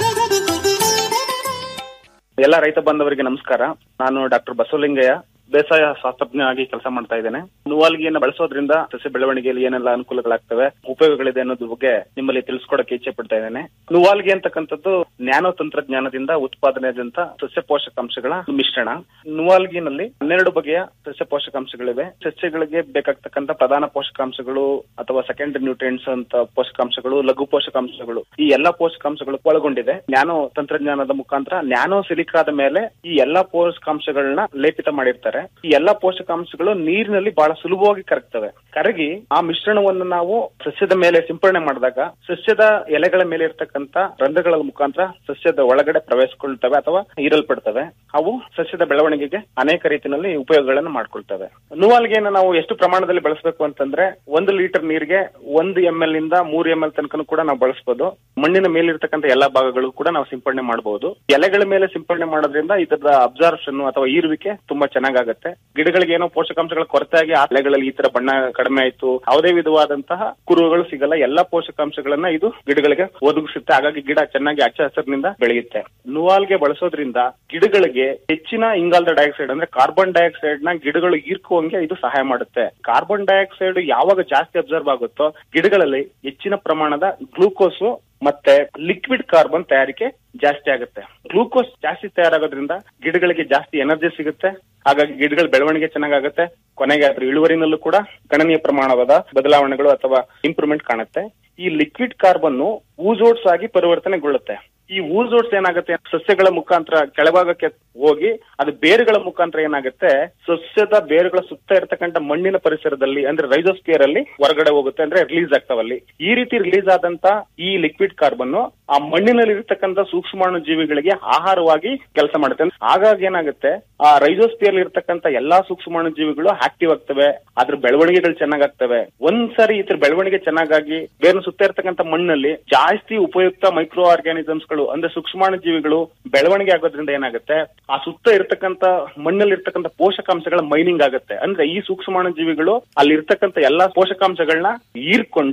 ಎಲ್ಲ ರೈತ ಬಾಂಧವರಿಗೆ ನಮಸ್ಕಾರ ನಾನು ಡಾಕ್ಟರ್ ಬಸವಲಿಂಗಯ್ಯ ಬೇಸಾಯ ಶಾಸ್ತ್ರಜ್ಞ ಆಗಿ ಕೆಲಸ ಮಾಡ್ತಾ ಇದ್ದೇನೆ ನುವಾಲ್ಗಿಯನ್ನು ಬಳಸೋದ್ರಿಂದ ಸಸ್ಯ ಬೆಳವಣಿಗೆಯಲ್ಲಿ ಏನೆಲ್ಲ ಅನುಕೂಲಗಳಾಗ್ತವೆ ಉಪಯೋಗಗಳಿದೆ ಅನ್ನೋದ್ರ ಬಗ್ಗೆ ನಿಮ್ಮಲ್ಲಿ ತಿಳಿಸ್ಕೊಡಕ್ಕೆ ಇಚ್ಛೆ ಪಡ್ತಾ ಇದ್ದೇನೆ ನುವಾಲ್ಗಿ ಅಂತಕ್ಕಂಥದ್ದು ನ್ಯಾನೋ ತಂತ್ರಜ್ಞಾನದಿಂದ ಉತ್ಪಾದನೆಯಾದಂತ ಸಸ್ಯ ಪೋಷಕಾಂಶಗಳ ಮಿಶ್ರಣ ನುವಾಲ್ಗಿನಲ್ಲಿ ಹನ್ನೆರಡು ಬಗೆಯ ಸಸ್ಯ ಪೋಷಕಾಂಶಗಳಿವೆ ಸಸ್ಯಗಳಿಗೆ ಬೇಕಾಗ್ತಕ್ಕಂಥ ಪ್ರಧಾನ ಪೋಷಕಾಂಶಗಳು ಅಥವಾ ಸೆಕೆಂಡರಿ ನ್ಯೂಟ್ರಿಯೆಂಟ್ಸ್ ಅಂತ ಪೋಷಕಾಂಶಗಳು ಲಘು ಪೋಷಕಾಂಶಗಳು ಈ ಎಲ್ಲಾ ಪೋಷಕಾಂಶಗಳು ಒಳಗೊಂಡಿದೆ ನ್ಯಾನೋ ತಂತ್ರಜ್ಞಾನದ ಮುಖಾಂತರ ನ್ಯಾನೋ ಸಿಲಿಕಾದ ಮೇಲೆ ಈ ಎಲ್ಲಾ ಪೋಷಕಾಂಶಗಳನ್ನ ಲೇಪಿತ ಮಾಡಿರ್ತಾರೆ ಈ ಎಲ್ಲಾ ಪೋಷಕಾಂಶಗಳು ನೀರಿನಲ್ಲಿ ಬಹಳ ಸುಲಭವಾಗಿ ಕರಗ್ತವೆ ಕರಗಿ ಆ ಮಿಶ್ರಣವನ್ನು ನಾವು ಸಸ್ಯದ ಮೇಲೆ ಸಿಂಪಡಣೆ ಮಾಡಿದಾಗ ಸಸ್ಯದ ಎಲೆಗಳ ಮೇಲೆ ಇರ್ತಕ್ಕಂಥ ರಂಧ್ರಗಳ ಮುಖಾಂತರ ಸಸ್ಯದ ಒಳಗಡೆ ಪ್ರವೇಶಿಸ್ಕೊಳ್ತವೆ ಅಥವಾ ಹೀರಲ್ಪಡ್ತವೆ ಅವು ಸಸ್ಯದ ಬೆಳವಣಿಗೆಗೆ ಅನೇಕ ರೀತಿಯಲ್ಲಿ ಉಪಯೋಗಗಳನ್ನು ಮಾಡ್ಕೊಳ್ತವೆ ನುವಾಲ್ಗೆಯನ್ನು ನಾವು ಎಷ್ಟು ಪ್ರಮಾಣದಲ್ಲಿ ಬಳಸಬೇಕು ಅಂತಂದ್ರೆ ಒಂದು ಲೀಟರ್ ನೀರಿಗೆ ಒಂದು ಎಂ ಎಲ್ ಇಂದ ಮೂರು ಎಂ ಎಲ್ ತನಕ ಕೂಡ ನಾವು ಬಳಸಬಹುದು ಮಣ್ಣಿನ ಮೇಲಿರ್ತಕ್ಕಂಥ ಎಲ್ಲಾ ಭಾಗಗಳು ಕೂಡ ನಾವು ಸಿಂಪಡಣೆ ಮಾಡಬಹುದು ಎಲೆಗಳ ಮೇಲೆ ಸಿಂಪಡಣೆ ಮಾಡೋದ್ರಿಂದ ಇದರ ಅಬ್ಸಾರ್ಪ್ಷನ್ ಅಥವಾ ಈರುವಿಕೆ ತುಂಬಾ ಚೆನ್ನಾಗಾಗುತ್ತೆ ಗಿಡಗಳಿಗೆ ಏನೋ ಪೋಷಕಾಂಶಗಳ ಕೊರತೆ ಆಗಿ ಆ ಎಲೆಗಳಲ್ಲಿ ಈ ತರ ಬಣ್ಣ ಕಡಿಮೆ ಆಯ್ತು ಯಾವುದೇ ವಿಧವಾದಂತಹ ಕುರುಹುಗಳು ಸಿಗಲ್ಲ ಎಲ್ಲಾ ಪೋಷಕಾಂಶಗಳನ್ನ ಇದು ಗಿಡಗಳಿಗೆ ಒದಗಿಸುತ್ತೆ ಹಾಗಾಗಿ ಗಿಡ ಚೆನ್ನಾಗಿ ಹಚ್ಚ ಹಸಿರಿನಿಂದ ಬೆಳೆಯುತ್ತೆ ನುವಾಲ್ಗೆ ಬಳಸೋದ್ರಿಂದ ಗಿಡಗಳಿಗೆ ಹೆಚ್ಚಿನ ಇಂಗಾಲದ ಡೈಆಕ್ಸೈಡ್ ಅಂದ್ರೆ ಕಾರ್ಬನ್ ಡೈಆಕ್ಸೈಡ್ ನ ಗಿಡಗಳು ಹೀರ್ಕುವಂಗೆ ಇದು ಸಹಾಯ ಮಾಡುತ್ತೆ ಕಾರ್ಬನ್ ಡೈಆಕ್ಸೈಡ್ ಯಾವಾಗ ಜಾಸ್ತಿ ಅಬ್ಸರ್ವ್ ಆಗುತ್ತೋ ಗಿಡಗಳಲ್ಲಿ ಹೆಚ್ಚಿನ ಪ್ರಮಾಣದ ಗ್ಲೂಕೋಸ್ ಮತ್ತೆ ಲಿಕ್ವಿಡ್ ಕಾರ್ಬನ್ ತಯಾರಿಕೆ ಜಾಸ್ತಿ ಆಗುತ್ತೆ ಗ್ಲೂಕೋಸ್ ಜಾಸ್ತಿ ತಯಾರಾಗೋದ್ರಿಂದ ಗಿಡಗಳಿಗೆ ಜಾಸ್ತಿ ಎನರ್ಜಿ ಸಿಗುತ್ತೆ ಹಾಗಾಗಿ ಗಿಡಗಳ ಬೆಳವಣಿಗೆ ಚೆನ್ನಾಗಾಗುತ್ತೆ ಕೊನೆಗೆ ಅದ್ರ ಇಳುವರಿನಲ್ಲೂ ಕೂಡ ಗಣನೀಯ ಪ್ರಮಾಣವಾದ ಬದಲಾವಣೆಗಳು ಅಥವಾ ಇಂಪ್ರೂವ್ಮೆಂಟ್ ಕಾಣುತ್ತೆ ಈ ಲಿಕ್ವಿಡ್ ಕಾರ್ಬನ್ ಊಜೋಟ್ಸ್ ಆಗಿ ಪರಿವರ್ತನೆಗೊಳ್ಳುತ್ತೆ ಈ ಊಜೋಟ್ಸ್ ಏನಾಗುತ್ತೆ ಸಸ್ಯಗಳ ಮುಖಾಂತರ ಕೆಳಭಾಗಕ್ಕೆ ಹೋಗಿ ಅದು ಬೇರುಗಳ ಮುಖಾಂತರ ಏನಾಗುತ್ತೆ ಸಸ್ಯದ ಬೇರುಗಳ ಸುತ್ತ ಇರತಕ್ಕಂತ ಮಣ್ಣಿನ ಪರಿಸರದಲ್ಲಿ ಅಂದ್ರೆ ರೈಜೋಸ್ಪಿಯರ್ ಅಲ್ಲಿ ಹೊರಗಡೆ ಹೋಗುತ್ತೆ ಅಂದ್ರೆ ರಿಲೀಸ್ ಆಗ್ತಾವಲ್ಲಿ ಈ ರೀತಿ ರಿಲೀಸ್ ಆದಂತ ಈ ಲಿಕ್ವಿಡ್ ಕಾರ್ಬನ್ ಆ ಮಣ್ಣಿನಲ್ಲಿ ಇರತಕ್ಕಂತ ಸೂಕ್ಷ್ಮಾಣು ಜೀವಿಗಳಿಗೆ ಆಹಾರವಾಗಿ ಕೆಲಸ ಮಾಡುತ್ತೆ ಹಾಗಾಗಿ ಏನಾಗುತ್ತೆ ಆ ರೈಜೋಸ್ಪಿಯರ್ ಇರತಕ್ಕಂತ ಎಲ್ಲಾ ಸೂಕ್ಷ್ಮಾಣು ಜೀವಿಗಳು ಆಕ್ಟಿವ್ ಆಗ್ತವೆ ಅದ್ರ ಬೆಳವಣಿಗೆಗಳು ಚೆನ್ನಾಗಾಗ್ತವೆ ಒಂದ್ಸರಿ ಇದ್ರ ಬೆಳವಣಿಗೆ ಚೆನ್ನಾಗಾಗಿ ಬೇರೆ ಸುತ್ತ ಇರತಕ್ಕಂತ ಮಣ್ಣಲ್ಲಿ ಜಾಸ್ತಿ ಉಪಯುಕ್ತ ಮೈಕ್ರೋ ಆರ್ಗ್ಯಾನಿಸಮ್ಸ್ ಗಳು ಅಂದ್ರೆ ಸೂಕ್ಷ್ಮಾಣು ಜೀವಿಗಳು ಬೆಳವಣಿಗೆ ಆಗೋದ್ರಿಂದ ಏನಾಗುತ್ತೆ ಆ ಸುತ್ತ ಇರ್ತಕ್ಕಂತ ಮಣ್ಣಲ್ಲಿ ಇರ್ತಕ್ಕಂತ ಪೋಷಕಾಂಶಗಳ ಮೈನಿಂಗ್ ಆಗುತ್ತೆ ಅಂದ್ರೆ ಈ ಸೂಕ್ಷ್ಮಾಣು ಜೀವಿಗಳು ಅಲ್ಲಿ ಇರ್ತಕ್ಕಂತ ಎಲ್ಲಾ ಪೋಷಕಾಂಶಗಳನ್ನ ಹೀರ್ಕೊಂಡು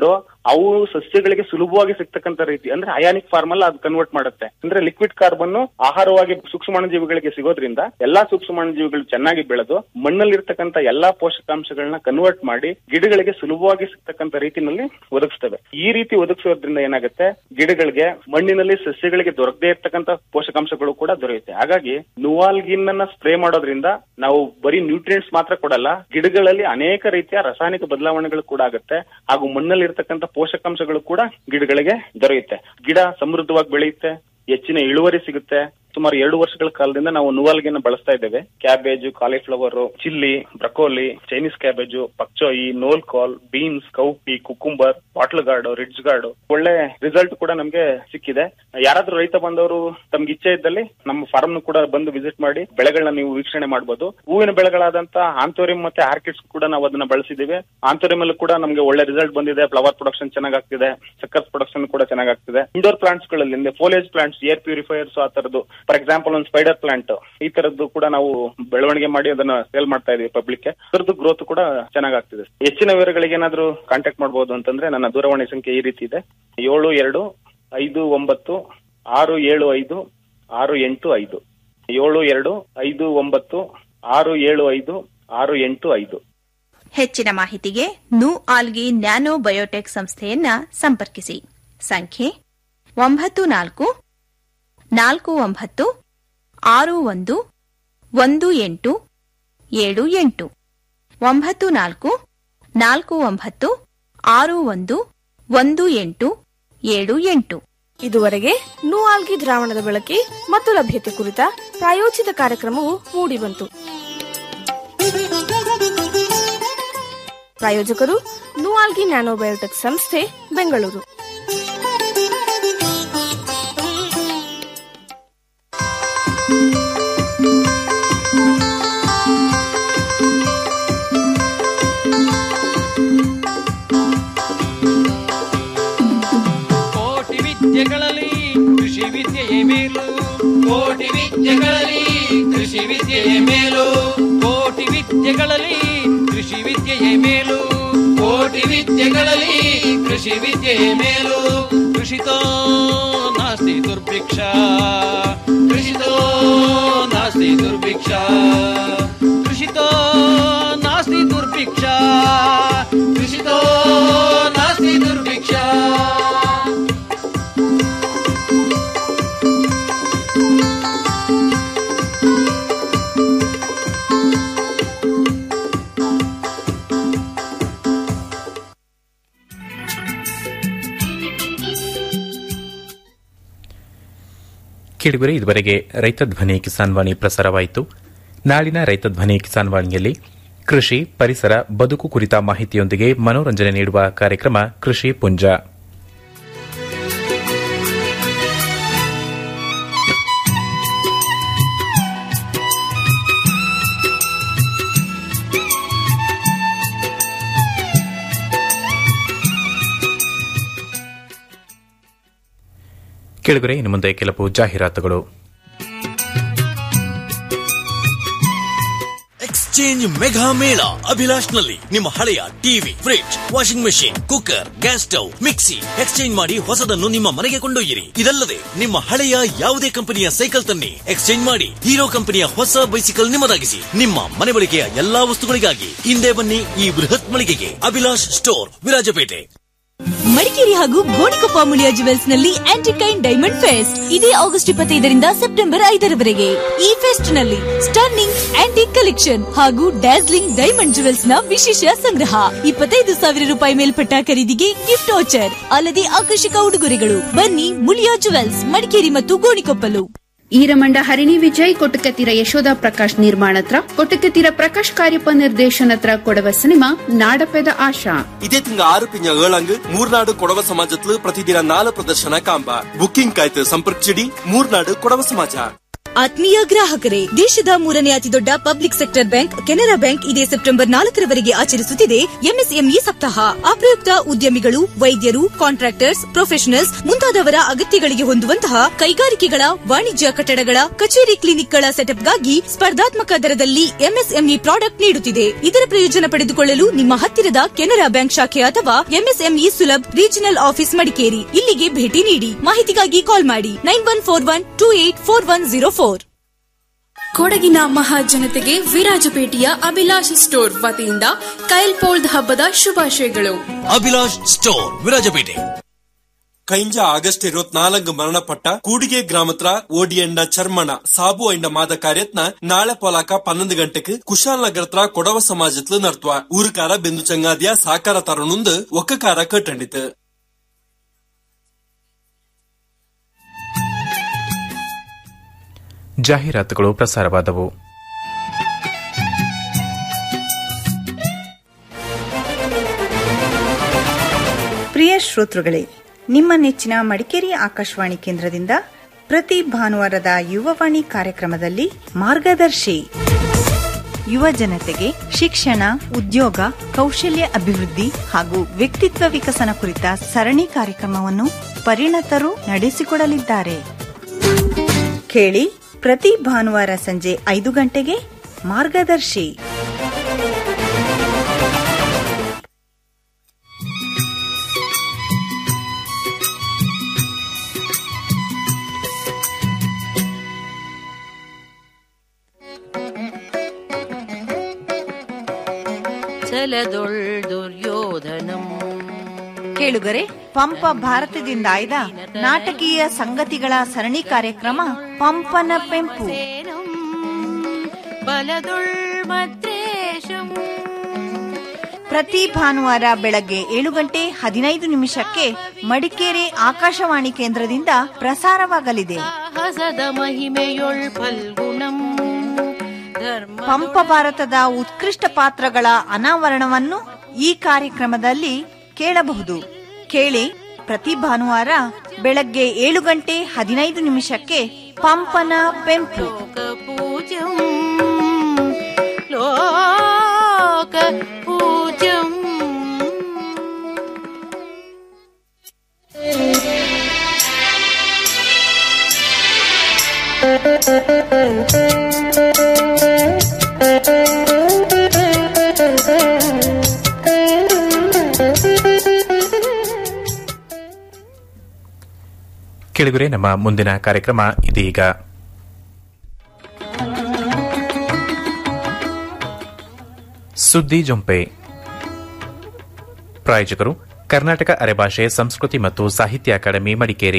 ಅವು ಸಸ್ಯಗಳಿಗೆ ಸುಲಭವಾಗಿ ಸಿಗ್ತಕ್ಕಂತ ರೀತಿ ಅಂದ್ರೆ ಅಯಾನಿಕ್ ಫಾರ್ಮ್ ಅಲ್ಲಿ ಅದು ಕನ್ವರ್ಟ್ ಮಾಡುತ್ತೆ ಅಂದ್ರೆ ಲಿಕ್ವಿಡ್ ಕಾರ್ಬನ್ ಆಹಾರವಾಗಿ ಸೂಕ್ಷ್ಮಾಣುಜೀವಿಗಳಿಗೆ ಸಿಗೋದ್ರಿಂದ ಎಲ್ಲಾ ಸೂಕ್ಷ್ಮಾಣುಜೀವಿಗಳು ಚೆನ್ನಾಗಿ ಬೆಳೆದು ಮಣ್ಣಲ್ಲಿರ್ತಕ್ಕಂಥ ಎಲ್ಲಾ ಪೋಷಕಾಂಶಗಳನ್ನ ಕನ್ವರ್ಟ್ ಮಾಡಿ ಗಿಡಗಳಿಗೆ ಸುಲಭವಾಗಿ ಸಿಗ್ತಕ್ಕಂತ ರೀತಿನಲ್ಲಿ ಒದಗಿಸ್ತವೆ ಈ ರೀತಿ ಒದಗಿಸೋದ್ರಿಂದ ಏನಾಗುತ್ತೆ ಗಿಡಗಳಿಗೆ ಮಣ್ಣಿನಲ್ಲಿ ಸಸ್ಯಗಳಿಗೆ ದೊರಕದೇ ಇರ್ತಕ್ಕಂಥ ಪೋಷಕಾಂಶಗಳು ಕೂಡ ದೊರೆಯುತ್ತೆ ಹಾಗಾಗಿ ನುವಾಲ್ಗಿನ್ ಅನ್ನ ಸ್ಪ್ರೇ ಮಾಡೋದ್ರಿಂದ ನಾವು ಬರೀ ನ್ಯೂಟ್ರಿಯೆಂಟ್ಸ್ ಮಾತ್ರ ಕೊಡಲ್ಲ ಗಿಡಗಳಲ್ಲಿ ಅನೇಕ ರೀತಿಯ ರಾಸಾಯನಿಕ ಬದಲಾವಣೆಗಳು ಕೂಡ ಆಗುತ್ತೆ ಹಾಗೂ ಮಣ್ಣಲ್ಲಿ ಇರ್ತಕ್ಕಂಥ ಪೋಷಕಾಂಶಗಳು ಕೂಡ ಗಿಡಗಳಿಗೆ ದೊರೆಯುತ್ತೆ ಗಿಡ ಸಮೃದ್ಧವಾಗಿ ಬೆಳೆಯುತ್ತೆ ಹೆಚ್ಚಿನ ಇಳುವರಿ ಸಿಗುತ್ತೆ ಸುಮಾರು ಎರಡು ವರ್ಷಗಳ ಕಾಲದಿಂದ ನಾವು ನುವಾಲ್ಗಿನ ಬಳಸ್ತಾ ಇದ್ದೇವೆ cabbage cauliflower chilli broccoli Chinese cabbage pak choi knolkhol beans cowpea cucumber bottle gourd ridge gourd ಒಳ್ಳೆ ರಿಸಲ್ಟ್ ಕೂಡ ನಮ್ಗೆ ಸಿಕ್ಕಿದೆ ಯಾರಾದ್ರೂ ರೈತ ಬಂದವರು ತಮ್ಗೆ ಇಚ್ಛೆ ಇದ್ದಲ್ಲಿ ನಮ್ಮ ಫಾರ್ಮ್ ಕೂಡ ಬಂದು ವಿಸಿಟ್ ಮಾಡಿ ಬೆಳೆಗಳನ್ನ ನೀವು ವೀಕ್ಷಣೆ ಮಾಡಬಹುದು ಹೂವಿನ ಬೆಳೆಗಳಾದಂತ ಆಂಥೋರಿಯಂ ಮತ್ತೆ ಆರ್ಕಿಡ್ಸ್ ಕೂಡ ನಾವು ಅದನ್ನ ಬಳಸಿದೀವಿ ಆಂಥೋರಿಯಂ ಅಲ್ಲೂ ಕೂಡ ನಮ್ಗೆ ಒಳ್ಳೆ ರಿಸಲ್ಟ್ ಬಂದಿದೆ ಫ್ಲವರ್ ಪ್ರೊಡಕ್ಷನ್ ಚೆನ್ನಾಗಾಗ್ತಿದೆ ಸಕ್ಕರ್ ಪ್ರೊಡಕ್ಷನ್ ಕೂಡ ಚೆನ್ನಾಗಾಗ್ತಿದೆ ಇಂಡೋರ್ ಪ್ಲಾಂಟ್ಸ್ ಗಳಲ್ಲಿ ಫೋಲೇಜ್ ಪ್ಲಾಂಟ್ಸ್ ಏರ್ ಪ್ಯೂರಿಫೈಯರ್ಸ್ ಆ ತರದ್ದು ಫಾರ್ ಎಕ್ಸಾಂಪಲ್ ಒಂದು ಸ್ಪೈಡರ್ ಪ್ಲಾಂಟ್ ಈ ತರದ್ದು ಕೂಡ ನಾವು ಬೆಳವಣಿಗೆ ಮಾಡಿ ಅದನ್ನ ಸೇಲ್ ಮಾಡ್ತಾ ಇದೀವಿ ಪಬ್ಲಿಕ್ ಅದರದ್ದು ಗ್ರೋತ್ ಕೂಡ ಚೆನ್ನಾಗಾಗ್ತಿದೆ ಹೆಚ್ಚಿನ ವಿವರಗಳಿಗೆ ಏನಾದ್ರೂ ಕಾಂಟ್ಯಾಕ್ಟ್ ಮಾಡಬಹುದು ಅಂತಂದ್ರೆ ನನ್ನ ದೂರವಾಣಿ ಸಂಖ್ಯೆ ಈ ರೀತಿ ಇದೆ ಏಳು ಎರಡು ಐದು ಒಂಬತ್ತು ಆರು ಏಳು ಐದು ಆರು ಎಂಟು ಐದು ಏಳು ಎರಡು ಐದು ಒಂಬತ್ತು ಆರು ಏಳು ಐದು ಆರು ಎಂಟು ಐದು
ಹೆಚ್ಚಿನ ಮಾಹಿತಿಗೆ ನು ಆಲ್ಗಿ ನ್ಯಾನೋ ಬಯೋಟೆಕ್ ಸಂಸ್ಥೆಯನ್ನ ಸಂಪರ್ಕಿಸಿ ಸಂಖ್ಯೆ ಒಂಬತ್ತು ನಾಲ್ಕು ನಾಲ್ಕು ಒಂಬತ್ತು ಆರು ಒಂದು ಒಂದು ಎಂಟು ಏಳು ಎಂಟು ಒಂಬತ್ತು ನಾಲ್ಕು ನಾಲ್ಕು ಒಂಬತ್ತು ಆರು ಒಂದು ಒಂದು ಎಂಟು ಏಳು ಎಂಟು
ಇದುವರೆಗೆ ನೂಆಲ್ಗಿ ದ್ರಾವಣದ ಬಳಕೆ ಮತ್ತು ಲಭ್ಯತೆ ಕುರಿತ ಪ್ರಾಯೋಜಿತ ಕಾರ್ಯಕ್ರಮವು ಮೂಡಿಬಂತು ಪ್ರಾಯೋಜಕರು ನೂಆಲ್ಗಿ ನ್ಯಾನೋಬಯೋಟೆಕ್ ಸಂಸ್ಥೆ ಬೆಂಗಳೂರು
ಕೋಟಿ ವಿದ್ಯೆಗಳಲ್ಲಿ ಕೃಷಿ ವಿದ್ಯೆಯೇ ಮೇಲು ಕೋಟಿ ವಿದ್ಯೆಗಳಲ್ಲಿ ಕೃಷಿ ವಿದ್ಯೆಯೇ ಮೇಲು ಕೋಟಿ ವಿದ್ಯೆಗಳಲ್ಲಿ ಕೃಷಿ ವಿದ್ಯೆಯೇ ಮೇಲು ಕೋಟಿ ವಿದ್ಯೆಗಳಲ್ಲಿ ಕೃಷಿ ವಿದ್ಯೆಯೇ ಮೇಲು ಕೃಷಿತೋ ನಾಸ್ತಿ ದುರ್ಭಿಕ್ಷ ಕೃಷಿತೋ ನಾಸ್ತಿ ದುರ್ಭಿಕ್ಷ ಕೃಷಿತೋ ನಾಸ್ತಿ ದುರ್ಭಿಕ್ಷ ಕೃಷಿತೋ ನಾಸ್ತಿ ದುರ್ಭಿಕ್ಷ
ಕೇಳಿದರೆ ಇದುವರೆಗೆ ರೈತ ಧ್ವನಿ ಕಿಸಾನ್ ವಾಣಿ ಪ್ರಸಾರವಾಯಿತು ನಾಳಿನ ರೈತ ಧ್ವನಿ ಕಿಸಾನ್ ವಾಣಿಯಲ್ಲಿ ಕೃಷಿ ಪರಿಸರ ಬದುಕು ಕುರಿತ ಮಾಹಿತಿಯೊಂದಿಗೆ ಮನೋರಂಜನೆ ನೀಡುವ ಕಾರ್ಯಕ್ರಮ ಕೃಷಿ ಪುಂಜ ಕೇಳಿದರೆ ಇನ್ನು ಮುಂದೆ ಕೆಲವು ಜಾಹೀರಾತುಗಳು
ಎಕ್ಸ್ಚೇಂಜ್ ಮೆಗಾ ಮೇಳ ಅಭಿಲಾಷ್ ನಲ್ಲಿ ನಿಮ್ಮ ಹಳೆಯ TV fridge washing machine cooker gas stove mixie exchange ಮಾಡಿ ಹೊಸದನ್ನು ನಿಮ್ಮ ಮನೆಗೆ ಕೊಂಡೊಯ್ಯಿರಿ ಇದಲ್ಲದೆ ನಿಮ್ಮ ಹಳೆಯ ಯಾವುದೇ ಕಂಪನಿಯ ಸೈಕಲ್ ತನ್ನಿ ಎಕ್ಸ್ಚೇಂಜ್ ಮಾಡಿ ಹೀರೋ ಕಂಪನಿಯ ಹೊಸ ಬೈಸಿಕಲ್ ನಿಮ್ಮದಾಗಿಸಿ ನಿಮ್ಮ ಮನೆ ಬಳಕೆಯ ಎಲ್ಲಾ ವಸ್ತುಗಳಿಗಾಗಿ ಹಿಂದೆ ಬನ್ನಿ ಈ ಬೃಹತ್ ಮಳಿಗೆಗೆ ಅಭಿಲಾಷ್ ಸ್ಟೋರ್ ವಿರಾಜಪೇಟೆ
ಮಡಿಕೇರಿ ಹಾಗೂ ಗೋಣಿಕೊಪ್ಪ ಮುಳಿಯ ಜುವೆಲ್ಸ್ ನಲ್ಲಿ ಆಂಟಿಕೈನ್ ಡೈಮಂಡ್ ಫೆಸ್ಟ್ ಇದೇ ಆಗಸ್ಟ್ ಇಪ್ಪತ್ತೈದರಿಂದ ಸೆಪ್ಟೆಂಬರ್ ಐದರವರೆಗೆ ಈ ಫೆಸ್ಟ್ ನಲ್ಲಿ ಸ್ಟರ್ನಿಂಗ್ ಆಂಟಿಕ್ ಕಲೆಕ್ಷನ್ ಹಾಗೂ ಡ್ಯಾಸ್ಲಿಂಗ್ ಡೈಮಂಡ್ ಜುವೆಲ್ಸ್ ನ ವಿಶೇಷ ಸಂಗ್ರಹ ಇಪ್ಪತ್ತೈದು ಸಾವಿರ ರೂಪಾಯಿ ಮೇಲ್ಪಟ್ಟ ಖರೀದಿಗೆ ಗಿಫ್ಟ್ ವೋಚರ್ ಅಲ್ಲದೆ ಆಕರ್ಷಕ ಉಡುಗೊರೆಗಳು ಬನ್ನಿ ಮುಳಿಯ ಜುವೆಲ್ಸ್ ಮಡಿಕೇರಿ ಮತ್ತು ಗೋಣಿಕೊಪ್ಪಲು
ಈರಮಂಡ ಹರಿಣಿ ವಿಜಯ್ ಕೊಟ್ಟಕತ್ತಿರ ಯಶೋಧ ಪ್ರಕಾಶ್ ನಿರ್ಮಾಣತ್ರ ಕೊಟ್ಟಕತ್ತಿರ ಪ್ರಕಾಶ್ ಕಾರ್ಯಪ ನಿರ್ದೇಶನತ್ರ ಕೊಡವ ಸಿನಿಮಾ ನಾಡಪೆದ ಆಶಾ
ಇದೇ ತಿಂಗ ಆರು ಪಿಂಜ ಏಳಂಗ್ ಮೂರ್ನಾಡು ಕೊಡವ ಸಮಾಜತ್ಲು ಪ್ರತಿದಿನ ನಾಲ್ ಪ್ರದರ್ಶನ ಕಾಂಬ ಬುಕಿಂಗ್ ಕಾಯ್ತು ಸಂಪರ್ಕಿಸಿಡಿ ಮೂರ್ನಾಡು ಕೊಡವ ಸಮಾಜ
ಆತ್ಮೀಯ ಗ್ರಾಹಕರೇ ದೇಶದ ಮೂರನೇ ಅತಿ ದೊಡ್ಡ public sector bank Canara bank ಇದೇ ಸೆಪ್ಟೆಂಬರ್ ನಾಲ್ಕರವರೆಗೆ ಆಚರಿಸುತ್ತಿದೆ ಎಂಎಸ್ಎಂಇ ಸಪ್ತಾಹ ಅಪ್ರಯುಕ್ತ ಉದ್ಯಮಿಗಳು ವೈದ್ಯರು ಕಾಂಟ್ರಾಕ್ಟರ್ಸ್ ಪ್ರೊಫೆಷನಲ್ಸ್ ಮುಂತಾದವರ ಅಗತ್ಯಗಳಿಗೆ ಹೊಂದುವಂತಹ ಕೈಗಾರಿಕೆಗಳ ವಾಣಿಜ್ಯ ಕಟ್ಟಡಗಳ ಕಚೇರಿ ಕ್ಲಿನಿಕ್ಗಳ ಸೆಟಪ್ಗಾಗಿ ಸ್ಪರ್ಧಾತ್ಮಕ ದರದಲ್ಲಿ ಎಂಎಸ್ಎಂಇ ಪ್ರಾಡಕ್ಟ್ ನೀಡುತ್ತಿದೆ ಇದರ ಪ್ರಯೋಜನ ಪಡೆದುಕೊಳ್ಳಲು ನಿಮ್ಮ ಹತ್ತಿರದ ಕೆನರಾ ಬ್ಯಾಂಕ್ ಶಾಖೆ ಅಥವಾ MSME Sulabh regional office Madikeri ಇಲ್ಲಿಗೆ ಭೇಟಿ ನೀಡಿ ಮಾಹಿತಿಗಾಗಿ ಕಾಲ್ ಮಾಡಿ nine one four one two eight four one zero four
ಕೊಡಗಿನ ಮಹಾಜನತೆಗೆ ವಿರಾಜಪೇಟೆಯ ಅಭಿಲಾಷ್ ಸ್ಟೋರ್ ವತಿಯಿಂದ ಕೈಲ್ಪೋಳ್ದ್ ಹಬ್ಬದ ಶುಭಾಶಯಗಳು
ಅಭಿಲಾಷ್ ಸ್ಟೋರ್ ವಿರಾಜಪೇಟೆ
ಕೈಂಜ ಆಗಸ್ಟ್ ഇരുപത്തിനാലങ്ക് മരണപ്പെട്ട കൂടികെ ഗ്രാമത്ര ഓടിയണ്ട ചർമ്മണ സാബു അയിണ്ട മാത കാര്യത്ന നാളെ പോലാಕ ಪನ್ನೊಂದು ಗಂಟೆಗೆ ಕುಶಾಲ್ ನಗರತ್ರ ಕೊಡವ ಸಮಾಜತ್ಲು ನರ್ತವ ಊರುಕಾರ ಬೆಂದು ಚಂಗಾದಿಯ ಸಾಕಾರ ತರನುಂದು ಒಕ್ಕಕಾರ ಕಟ್ಟಂಡಿತು
ಜಾಹೀರಾತುಗಳು ಪ್ರಸಾರವಾದವು
ಪ್ರಿಯ ಶ್ರೋತೃಗಳೇ ನಿಮ್ಮ ನೆಚ್ಚಿನ ಮಡಿಕೇರಿ ಆಕಾಶವಾಣಿ ಕೇಂದ್ರದಿಂದ ಪ್ರತಿ ಭಾನುವಾರದ ಯುವವಾಣಿ ಕಾರ್ಯಕ್ರಮದಲ್ಲಿ ಮಾರ್ಗದರ್ಶಿ ಯುವ ಜನತೆಗೆ ಶಿಕ್ಷಣ ಉದ್ಯೋಗ ಕೌಶಲ್ಯ ಅಭಿವೃದ್ಧಿ ಹಾಗೂ ವ್ಯಕ್ತಿತ್ವ ವಿಕಸನ ಕುರಿತ ಸರಣಿ ಕಾರ್ಯಕ್ರಮವನ್ನು ಪರಿಣತರು ನಡೆಸಿಕೊಡಲಿದ್ದಾರೆ ಕೇಳಿ ಪ್ರತಿ ಭಾನುವಾರ ಸಂಜೆ ಐದು ಗಂಟೆಗೆ ಮಾರ್ಗದರ್ಶಿ
ಚಲದೊಳ್ ದುರ್ಯೋಧನಂ
ಕೇಳುಗರೆ ಪಂಪ ಭಾರತದಿಂದ ಆಯ್ದ ನಾಟಕೀಯ ಸಂಗತಿಗಳ ಸರಣಿ ಕಾರ್ಯಕ್ರಮ ಪಂಪನ ಪೆಂಪು
ಬಲದೊಳ್ ಮದ್ರೇಶಂ
ಪ್ರತಿ ಭಾನುವಾರ ಬೆಳಗ್ಗೆ ಏಳು ಗಂಟೆ ಹದಿನೈದು ನಿಮಿಷಕ್ಕೆ ಮಡಿಕೇರಿ ಆಕಾಶವಾಣಿ ಕೇಂದ್ರದಿಂದ ಪ್ರಸಾರವಾಗಲಿದೆ
ಸಾಹಸದ ಮಹಿಮೆಯೊಳ್ ಫಲ್ಗುಣಂ ಧರ್ಮ
ಪಂಪ ಭಾರತದ ಉತ್ಕೃಷ್ಟ ಪಾತ್ರಗಳ ಅನಾವರಣವನ್ನು ಈ ಕಾರ್ಯಕ್ರಮದಲ್ಲಿ ಕೇಳಬಹುದು ಕೇಳಿ ಪ್ರತಿ ಭಾನುವಾರ ಬೆಳಗ್ಗೆ ಏಳು ಗಂಟೆ ಹದಿನೈದು ನಿಮಿಷಕ್ಕೆ ಪಂಪನ ಪೆಂಪು
ಪೂಜ್ಯಂ ಲೋಕ ಪೂಜ್ಯಂ
ಕೆಳಗುರೆ ನಮ್ಮ ಮುಂದಿನ ಕಾರ್ಯಕ್ರಮ ಇದೀಗ ಸುದ್ದಿ ಜೊಂಪೆ ಪ್ರಾಯೋಜಕರು ಕರ್ನಾಟಕ ಅರೆಭಾಷೆ ಸಂಸ್ಕೃತಿ ಮತ್ತು ಸಾಹಿತ್ಯ ಅಕಾಡೆಮಿ ಮಡಿಕೇರಿ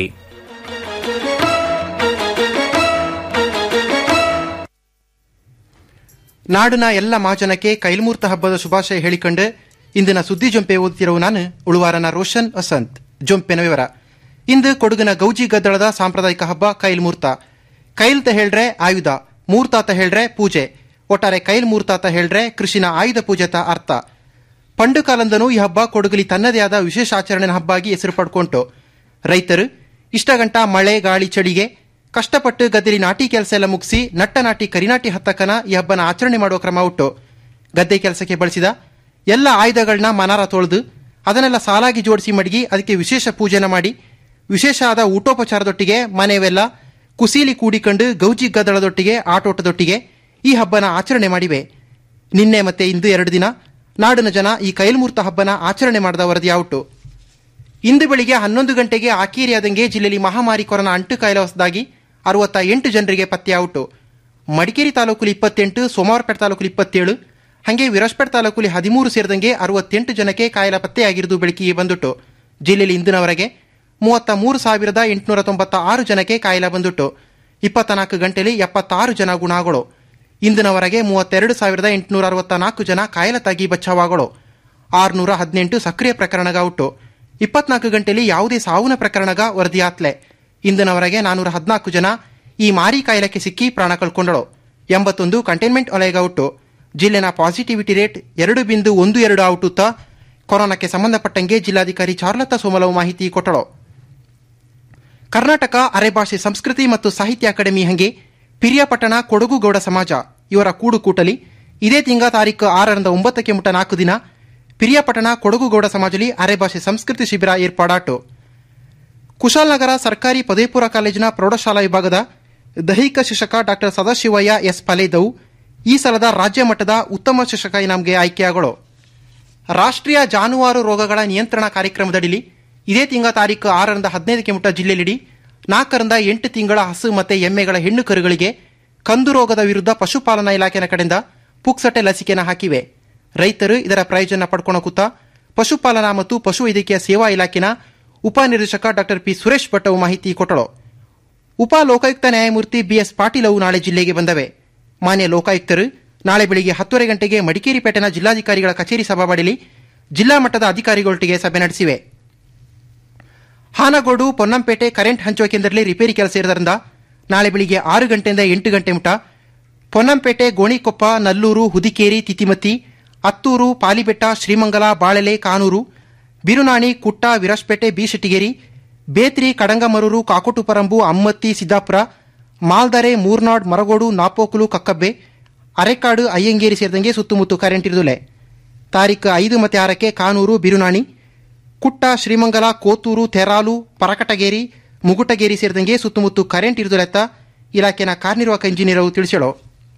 ನಾಡಿನ ಎಲ್ಲ ಮಹಾಜನಕ್ಕೆ ಕೈಲ್ಮೂರ್ತ ಹಬ್ಬದ ಶುಭಾಶಯ ಹೇಳಿಕೊಂಡು ಇಂದಿನ ಸುದ್ದಿ ಜೊಂಪೆ ಓದುತ್ತಿರುವ ನಾನು ಉಳುವಾರನ ರೋಷನ್ ವಸಂತ್ ಜೊಂಪೆನ ವಿವರ ಇಂದು ಕೊಡಗಿನ ಗೌಜಿ ಗದ್ದಳದ ಸಾಂಪ್ರದಾಯಿಕ ಹಬ್ಬ ಕೈಲ್ಮೂರ್ತ ಕೈಲ್ತ ಹೇಳ್ರೆ ಆಯುಧ ಮೂರ್ತಾತ ಹೇಳ್ರೆ ಪೂಜೆ ಒಟ್ಟಾರೆ ಕೈಲ್ ಮೂರ್ತಾತ ಹೇಳ್ರೆ ಕೃಷಿನ ಆಯುಧ ಪೂಜೆತ ಅರ್ಥ ಪಂಡು ಕಾಲಂದನೂ ಈ ಹಬ್ಬ ಕೊಡಗಲಿ ತನ್ನದೇ ಆದ ವಿಶೇಷ ಆಚರಣೆನ ಹಬ್ಬ ಆಗಿ ಹೆಸರು ಪಡ್ಕೊಂಟು ರೈತರು ಇಷ್ಟ ಗಂಟ ಮಳೆ ಗಾಳಿ ಚಳಿಗೆ ಕಷ್ಟಪಟ್ಟು ಗದ್ದೆಲಿ ನಾಟಿ ಕೆಲಸ ಎಲ್ಲ ಮುಗಿಸಿ ನಟ್ಟ ನಾಟಿ ಕರಿನಾಟಿ ಹತ್ತಕನ ಈ ಹಬ್ಬನ ಆಚರಣೆ ಮಾಡುವ ಕ್ರಮ ಉಂಟು ಗದ್ದೆ ಕೆಲಸಕ್ಕೆ ಬಳಸಿದ ಎಲ್ಲ ಆಯುಧಗಳನ್ನ ಮನಾರ ತೊಳೆದು ಅದನ್ನೆಲ್ಲ ಸಾಲಾಗಿ ಜೋಡಿಸಿ ಮಡಗಿ ಅದಕ್ಕೆ ವಿಶೇಷ ಪೂಜೆನ ಮಾಡಿ ವಿಶೇಷ ಆದ ಊಟೋಪಚಾರದೊಟ್ಟಿಗೆ ಮನೆಯವೆಲ್ಲ ಕುಸೀಲಿ ಕೂಡಿಕೊಂಡು ಗೌಜಿ ಗದ್ದಳದೊಟ್ಟಿಗೆ ಆಟೋಟದೊಟ್ಟಿಗೆ ಈ ಹಬ್ಬನ ಆಚರಣೆ ಮಾಡಿವೆ ನಿನ್ನೆ ಮತ್ತೆ ಇಂದು ಎರಡು ದಿನ ನಾಡಿನ ಜನ ಈ ಕೈಲ್ಮೂರ್ತ ಹಬ್ಬನ ಆಚರಣೆ ಮಾಡಿದ ವರದಿಯಾವುಟು ಇಂದು ಬೆಳಿಗ್ಗೆ ಹನ್ನೊಂದು ಗಂಟೆಗೆ ಆಕೇರಿಯಾದಂಗೆ ಜಿಲ್ಲೆಯಲ್ಲಿ ಮಹಾಮಾರಿ ಕೊರೋನಾ ಅಂಟು ಕಾಯಿಲೆ ಹೊಸದಾಗಿ ಅರವತ್ತ ಎಂಟು ಜನರಿಗೆ ಪತ್ತೆಯಾವುಟು ಮಡಿಕೇರಿ ತಾಲೂಕಲ್ಲಿ ಇಪ್ಪತ್ತೆಂಟು ಸೋಮವಾರಪೇಟೆ ತಾಲೂಕಲ್ಲಿ ಇಪ್ಪತ್ತೇಳು ಹಾಗೆ ವಿರಾಜ್ಪೇಟೆ ತಾಲೂಕಲ್ಲಿ ಹದಿಮೂರು ಸೇರಿದಂಗೆ ಅರವತ್ತೆಂಟು ಜನಕ್ಕೆ ಕಾಯಿಲೆ ಪತ್ತೆಯಾಗಿರುವುದು ಬೆಳಕಿಗೆ ಬಂದುಟ್ಟು ಜಿಲ್ಲೆಯಲ್ಲಿ ಇಂದಿನವರೆಗೆ ಮೂವತ್ತ ಮೂರು ಸಾವಿರದ ಎಂಟುನೂರ ತೊಂಬತ್ತ ಆರು ಜನಕ್ಕೆ ಕಾಯಿಲೆ ಬಂದುಟ್ಟು ಇಪ್ಪತ್ನಾಲ್ಕು ಗಂಟೆಯಲ್ಲಿ ಎಪ್ಪತ್ತಾರು ಜನ ಗುಣಗಳು ಇಂದಿನವರೆಗೆ ಮೂವತ್ತೆರಡು ಸಾವಿರದ ಎಂಟುನೂರ ಅರವತ್ತ ನಾಲ್ಕು ಜನ ಕಾಯಿಲೆ ತಾಗಿ ಬಚಾವಾಗಳು ಆರುನೂರ ಹದಿನೆಂಟು ಸಕ್ರಿಯ ಪ್ರಕರಣಗ ಉಟ್ಟು ಇಪ್ಪತ್ನಾಲ್ಕು ಗಂಟೆಯಲ್ಲಿ ಯಾವುದೇ ಸಾವಿನ ಪ್ರಕರಣಗ ವರದಿಯಾತ್ಲೆ ಇಂದಿನವರೆಗೆ ನಾನೂರ ಹದಿನಾಲ್ಕು ಜನ ಈ ಮಾರಿ ಕಾಯಿಲೆಗೆ ಸಿಕ್ಕಿ ಪ್ರಾಣ ಕಳ್ಕೊಂಡಳು ಎಂಬತ್ತೊಂದು ಕಂಟೈನ್ಮೆಂಟ್ ವಲಯಗ ಉಟ್ಟು ಜಿಲ್ಲೆನ ಪಾಸಿಟಿವಿಟಿ ರೇಟ್ ಎರಡು ಬಿಂದು ಒಂದು ಎರಡು ಔಟುತ್ತ ಕೊರೋನಾಕ್ಕೆ ಸಂಬಂಧಪಟ್ಟಂಗೆ ಜಿಲ್ಲಾಧಿಕಾರಿ ಚಾರ್ಲತಾ ಸೋಮಲವು ಮಾಹಿತಿ ಕೊಟ್ಟಳು ಕರ್ನಾಟಕ ಅರೆಭಾಷೆ ಸಂಸ್ಕೃತಿ ಮತ್ತು ಸಾಹಿತ್ಯ ಅಕಾಡೆಮಿ ಹಂಗೆ ಪಿ ಪಿರಿಯಾಪಟ್ಟಣ ಕೊಡಗು ಗೌಡ ಸಮಾಜ ಇವರ ಕೂಡು ಕೂಟಲಿ ಇದೇ ತಿಂಗ ತಾರೀಕು ಆರರಿಂದ ಒಂಬತ್ತಕ್ಕೆ ಮುಟ್ಟ ನಾಲ್ಕು ದಿನ ಪಿರಿಯಾಪಟ್ಟಣ ಕೊಡಗು ಗೌಡ ಸಮಾಜಲಿ ಅರೆಭಾಷೆ ಸಂಸ್ಕೃತಿ ಶಿಬಿರ ಏರ್ಪಾಡಾಟು ಕುಶಾಲನಗರ ಸರ್ಕಾರಿ ಪದವಿ ಪೂರ್ವ ಕಾಲೇಜಿನ ಪ್ರೌಢಶಾಲಾ ವಿಭಾಗದ ದೈಹಿಕ ಶಿಕ್ಷಕ ಡಾಕ್ಟರ್ ಸದಾಶಿವಯ್ಯ ಎಸ್ ಪಲೇದವು ಈ ಸಲದ ರಾಜ್ಯ ಮಟ್ಟದ ಉತ್ತಮ ಶಿಕ್ಷಕ ಇನಾಮ್ಗೆ ಆಯ್ಕೆಯಾಗಳು ರಾಷ್ಟ್ರೀಯ ಜಾನುವಾರು ರೋಗಗಳ ನಿಯಂತ್ರಣ ಕಾರ್ಯಕ್ರಮದಡಿಲಿ ಇದೇ ತಿಂಗಳ ತಾರೀಕು ಆರರಿಂದ ಹದಿನೈದಕ್ಕೆ ಮುಟ್ಟ ಜಿಲ್ಲೆಯಲ್ಲಿ ನಾಲ್ಕರಿಂದ ಎಂಟು ತಿಂಗಳ ಹಸು ಮತ್ತು ಎಮ್ಮೆಗಳ ಹೆಣ್ಣು ಕರುಗಳಿಗೆ ಕಂದು ರೋಗದ ವಿರುದ್ಧ ಪಶುಪಾಲನಾ ಇಲಾಖೆಯ ಕಡೆಯಿಂದ ಪುಕ್ಸಟೆ ಲಸಿಕೆನ ಹಾಕಿವೆ ರೈತರು ಇದರ ಪ್ರಯೋಜನ ಪಡ್ಕೊಳಕುತ್ತ ಪಶುಪಾಲನಾ ಮತ್ತು ಪಶುವೈದ್ಯಕೀಯ ಸೇವಾ ಇಲಾಖೆನ ಉಪನಿರ್ದೇಶಕ ಡಾಕ್ಟರ್ ಪಿ ಸುರೇಶ್ ಭಟ್ ಅವು ಮಾಹಿತಿ ಕೊಟ್ಟಳು ಉಪ ಲೋಕಾಯುಕ್ತ ನ್ಯಾಯಮೂರ್ತಿ ಬಿಎಸ್ ಪಾಟೀಲ್ ಅವು ನಾಳೆ ಜಿಲ್ಲೆಗೆ ಬಂದವೆ ಮಾನ್ಯ ಲೋಕಾಯುಕ್ತರು ನಾಳೆ ಬೆಳಿಗ್ಗೆ ಹತ್ತುವರೆ ಗಂಟೆಗೆ ಮಡಿಕೇರಿ ಪೇಟೆನ ಜಿಲ್ಲಾಧಿಕಾರಿಗಳ ಕಚೇರಿ ಸಭಾಬಡಿಲಿ ಜಿಲ್ಲಾ ಮಟ್ಟದ ಅಧಿಕಾರಿಗಳೊಟ್ಟಿಗೆ ಸಭೆ ನಡೆಸಿವೆ ಹಾನಗೋಡು ಪೊನ್ನಂಪೇಟೆ ಕರೆಂಟ್ ಹಂಚುವ ಕೇಂದ್ರದಲ್ಲಿ ರಿಪೇರಿ ಕೆಲಸ ಇರೋದ್ರಿಂದ ನಾಳೆ ಬೆಳಿಗ್ಗೆ ಆರು ಗಂಟೆಯಿಂದ ಎಂಟು ಗಂಟೆ ಮುಟ ಪೊನ್ನಂಪೇಟೆ ಗೋಣಿಕೊಪ್ಪ ನಲ್ಲೂರು ಹುದಿಕೇರಿ ತಿತಿಮತಿ ಅತ್ತೂರು ಪಾಲಿಬೆಟ್ಟ ಶ್ರೀಮಂಗಲ ಬಾಳೆಲೆ ಕಾನೂರು ಬಿರುನಾಣಿ ಕುಟ್ಟ ವಿರಾಜ್ಪೇಟೆ ಬಿ ಶೆಟ್ಟಿಗೇರಿ ಬೇತ್ರಿ ಕಡಂಗಮರೂರು ಕಾಕೋಟುಪರಂಬು ಅಮ್ಮತ್ತಿ ಸಿದ್ದಾಪುರ ಮಾಲ್ದರೆ ಮೂರ್ನಾಡ್ ಮರಗೋಡು ನಾಪೋಕುಲು ಕಕ್ಕಬ್ಬೆ ಅರೆಕಾಡು ಅಯ್ಯಂಗೇರಿ ಸೇರಿದಂಗೆ ಸುತ್ತಮುತ್ತ ಕರೆಂಟ್ ಇರುದುಲೆ ತಾರೀಕು ಐದು ಮತ್ತು ಆರಕ್ಕೆ ಕಾನೂರು ಬಿರುನಾಣಿ ಕುಟ್ಟ ಶ್ರೀಮಂಗಲ ಕೋತೂರು ತೆರಾಲು ಪರಕಟಗೇರಿ ಮುಗುಟಗೇರಿ ಸೇರಿದಂಗೆ ಸುತ್ತಮುತ್ತ ಕರೆಂಟ್ ಇರುದುಲೆತ್ತ ಇಲಾಖೆನ ಕಾರ್ಯನಿರ್ವಾಹಕ ಇಂಜಿನಿಯರ್ ತಿಳಿಸಳು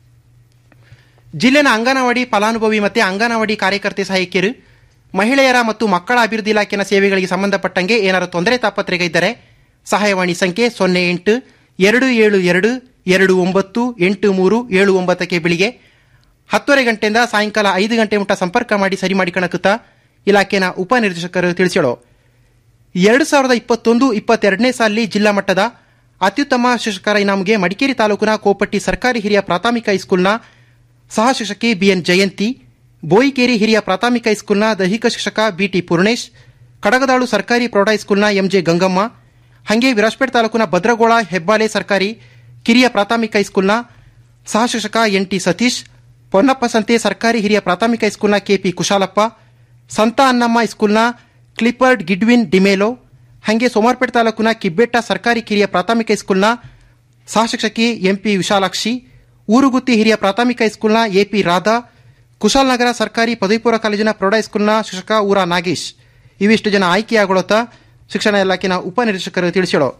ಜಿಲ್ಲೆನ ಅಂಗನವಾಡಿ ಫಲಾನುಭವಿ ಮತ್ತು ಅಂಗನವಾಡಿ ಕಾರ್ಯಕರ್ತೆ ಸಹಾಯಕಿಯರು ಮಹಿಳೆಯರ ಮತ್ತು ಮಕ್ಕಳ ಅಭಿವೃದ್ಧಿ ಇಲಾಖೆನ ಸೇವೆಗಳಿಗೆ ಸಂಬಂಧಪಟ್ಟಂಗೆ ಏನಾದರೂ ತೊಂದರೆ ತಾಪತ್ರೆಗೆ ಇದ್ದರೆ ಸಹಾಯವಾಣಿ ಸಂಖ್ಯೆ ಸೊನ್ನೆ ಎಂಟು ಎರಡು ಏಳು ಎರಡು ಎರಡು ಒಂಬತ್ತು ಎಂಟು ಮೂರು ಏಳು ಒಂಬತ್ತಕ್ಕೆ ಬೆಳಿಗ್ಗೆ ಹತ್ತುವರೆ ಗಂಟೆಯಿಂದ ಸಾಯಂಕಾಲ ಐದು ಗಂಟೆ ಮುಟ ಸಂಪರ್ಕ ಮಾಡಿ ಸರಿ ಮಾಡಿಕಣಕುತ್ತ ಇಲಾಖೆನ ಉಪನಿರ್ದೇಶಕರು ತಿಳಿಸಳು ಎರಡು ಸಾವಿರದ ಇಪ್ಪತ್ತೊಂದು ಇಪ್ಪತ್ತೆರಡನೇ ಸಾಲಿ ಜಿಲ್ಲಾ ಮಟ್ಟದ ಅತ್ಯುತ್ತಮ ಶಿಕ್ಷಕರ ಇನಾಮ್ಗೆ ಮಡಿಕೇರಿ ತಾಲೂಕಿನ ಕೋಪಟ್ಟಿ ಸರ್ಕಾರಿ ಹಿರಿಯ ಪ್ರಾಥಮಿಕ ಹೈಸ್ಕೂಲ್ನ ಸಹ ಶಿಕ್ಷಕಿ ಬಿಎನ್ ಜಯಂತಿ ಬೋಯಿಕೇರಿ ಹಿರಿಯ ಪ್ರಾಥಮಿಕ ಹೈಸ್ಕೂಲ್ನ ದೈಹಿಕ ಶಿಕ್ಷಕ ಬಿಟಿ ಪೂರ್ಣೇಶ್ ಕಡಗದಾಳು ಸರ್ಕಾರಿ ಪ್ರೌಢ ಹೈಸ್ಕೂಲ್ನ ಎಂಜೆ ಗಂಗಮ್ಮ ಹಂಗೆ ವಿರಾಜ್ಪೇಟ್ ತಾಲೂಕಿನ ಭದ್ರಗೋಳ ಹೆಬ್ಬಾಲೆ ಸರ್ಕಾರಿ ಕಿರಿಯ ಪ್ರಾಥಮಿಕ ಹೈಸ್ಕೂಲ್ನ ಸಹ ಶಿಕ್ಷಕ ಎನ್ ಟಿ ಸತೀಶ್ ಪೊನ್ನಪ್ಪ ಸಂತೆ ಸರ್ಕಾರಿ ಹಿರಿಯ ಪ್ರಾಥಮಿಕ ಹೈಸ್ಕೂಲ್ನ ಕೆಪಿ ಕುಶಾಲಪ್ಪ ಸಂತ ಅನ್ನಮ್ಮ ಹೈಸ್ಕೂಲ್ನ ಕ್ಲಿಪರ್ಡ್ ಗಿಡ್ವಿನ್ ಡಿಮೇಲೋ ಹಂಗೆ ಸೋಮಾರ್ಪೇಟ್ ತಾಲೂಕಿನ ಕಿಬ್ಬೆಟ್ಟ ಸರ್ಕಾರಿ ಕಿರಿಯ ಪ್ರಾಥಮಿಕ ಹೈಸ್ಕೂಲ್ನ ಸಹ ಶಿಕ್ಷಕಿ ಎಂಪಿ ವಿಶಾಲಾಕ್ಷಿ ಊರುಗುತ್ತಿ ಹಿರಿಯ ಪ್ರಾಥಮಿಕ ಹೈಸ್ಕೂಲ್ನ ಎಪಿ ರಾಧಾ ಕುಶಾಲನಗರ ಸರ್ಕಾರಿ ಪದವಿ ಪೂರ್ವ ಕಾಲೇಜಿನ ಪ್ರೌಢ ಹೈಸ್ಕೂಲ್ನ ಶಿಕ್ಷಕ ಊರ ನಾಗೇಶ್ ಇವಿಷ್ಟು ಜನ ಆಯ್ಕೆಯಾಗೊಳ್ಳುತ್ತ ಶಿಕ್ಷಣ ಇಲಾಖೆನ ಉಪನಿರೀಕ್ಷಕರು ತಿಳಿಸಳು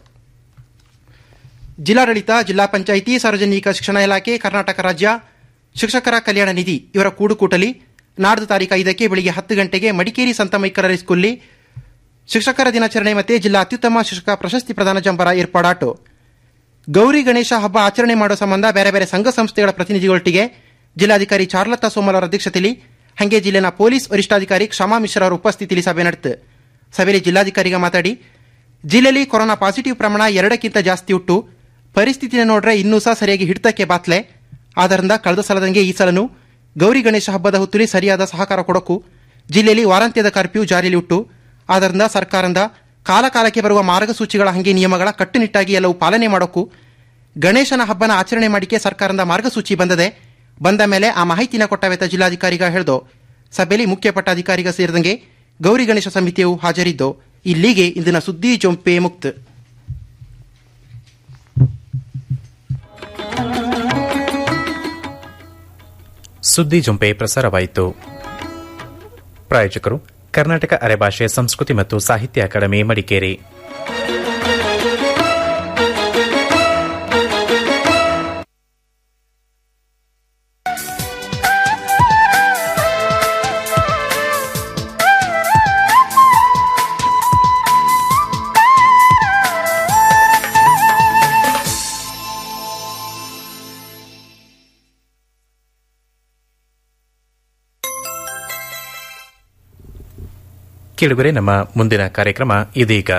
ಜಿಲ್ಲಾಡಳಿತ ಜಿಲ್ಲಾ ಪಂಚಾಯಿತಿ ಸಾರ್ವಜನಿಕ ಶಿಕ್ಷಣ ಇಲಾಖೆ ಕರ್ನಾಟಕ ರಾಜ್ಯ ಶಿಕ್ಷಕರ ಕಲ್ಯಾಣ ನಿಧಿ ಇವರ ಕೂಡುಕೂಟಲಿ ನಾಡ್ದು ತಾರೀಕು ಐದಕ್ಕೆ ಬೆಳಿಗ್ಗೆ ಹತ್ತು ಗಂಟೆಗೆ ಮಡಿಕೇರಿ ಸಂತ ಮೈಕರ ಸ್ಕೂಲ್ಲಿ ಶಿಕ್ಷಕರ ದಿನಾಚರಣೆ ಮತ್ತು ಜಿಲ್ಲಾ ಅತ್ಯುತ್ತಮ ಶಿಕ್ಷಕ ಪ್ರಶಸ್ತಿ ಪ್ರದಾನ ಜಂಬರ ಏರ್ಪಾಡಾಟು ಗೌರಿ ಗಣೇಶ ಹಬ್ಬ ಆಚರಣೆ ಮಾಡುವ ಸಂಬಂಧ ಬೇರೆ ಬೇರೆ ಸಂಘ ಸಂಸ್ಥೆಗಳ ಪ್ರತಿನಿಧಿಗಳೊಟ್ಟಿಗೆ ಜಿಲ್ಲಾಧಿಕಾರಿ ಚಾರ್ಲತಾ ಸೋಮಲ್ ಅವರ ಅಧ್ಯಕ್ಷತೆಯಲ್ಲಿ ಹಂಗೆ ಜಿಲ್ಲೆನ ಪೊಲೀಸ್ ವರಿಷ್ಠಾಧಿಕಾರಿ ಕ್ಷಮಾ ಮಿಶ್ರಾ ಅವರ ಉಪಸ್ಥಿತಿಯಲ್ಲಿ ಸಭೆ ನಡೆತು ಸಭೆಯಲ್ಲಿ ಜಿಲ್ಲಾಧಿಕಾರಿಗೆ ಮಾತಾಡಿ ಜಿಲ್ಲೆಯಲ್ಲಿ ಕೊರೋನಾ ಪಾಸಿಟಿವ್ ಪ್ರಮಾಣ ಎರಡಕ್ಕಿಂತ ಜಾಸ್ತಿ ಉಟ್ಟು ಪರಿಸ್ಥಿತಿನ ನೋಡ್ರೆ ಇನ್ನೂ ಸಹ ಸರಿಯಾಗಿ ಹಿಡಿತಕ್ಕೆ ಬಾತ್ಲೆ ಆದ್ದರಿಂದ ಕಳೆದ ಸಲದಂಗೆ ಈ ಸಲನೂ ಗೌರಿ ಗಣೇಶ ಹಬ್ಬದ ಹೊತ್ತುಲಿ ಸರಿಯಾದ ಸಹಕಾರ ಕೊಡೋಕು ಜಿಲ್ಲೆಯಲ್ಲಿ ವಾರಾಂತ್ಯದ ಕರ್ಫ್ಯೂ ಜಾರಿಯಲ್ಲಿ ಉಟ್ಟು ಆದ್ದರಿಂದ ಸರ್ಕಾರದಿಂದ ಕಾಲ ಕಾಲಕ್ಕೆ ಬರುವ ಮಾರ್ಗಸೂಚಿಗಳ ಹಂಗೆ ನಿಯಮಗಳ ಕಟ್ಟುನಿಟ್ಟಾಗಿ ಎಲ್ಲವೂ ಪಾಲನೆ ಮಾಡೋಕು ಗಣೇಶನ ಹಬ್ಬನ ಆಚರಣೆ ಮಾಡಿಕೆ ಸರ್ಕಾರದಿಂದ ಮಾರ್ಗಸೂಚಿ ಬಂದದೆ ಬಂದ ಮೇಲೆ ಆ ಮಾಹಿತಿನ ಕೊಟ್ಟವೆತ ಜಿಲ್ಲಾಧಿಕಾರಿಗ ಹೇಳ್ದು ಸಭೆಯಲ್ಲಿ ಮುಖ್ಯ ಪಟ್ಟಾಧಿಕಾರಿಗ ಸೇರಿದಂಗೆ ಗೌರಿ ಗಣೇಶ ಸಮಿತಿಯು ಹಾಜರಿದ್ದು ಇಲ್ಲಿಗೆ ಇಂದಿನ ಸುದ್ದಿ ಜೊಂಪೆ ಮುಕ್ತ
ಸುದ್ದಿ ಜೊಂಪೆ ಪ್ರಸಾರವಾಯಿತು ಪ್ರಾಯೋಜಕರು ಕರ್ನಾಟಕ ಅರೆಭಾಷೆ ಸಂಸ್ಕೃತಿ ಮತ್ತು ಸಾಹಿತ್ಯ ಅಕಾಡೆಮಿ ಮಡಿಕೇರಿ ಕೇಳುಗರೆ ನಮ್ಮ ಮುಂದಿನ ಕಾರ್ಯಕ್ರಮ ಇದೀಗ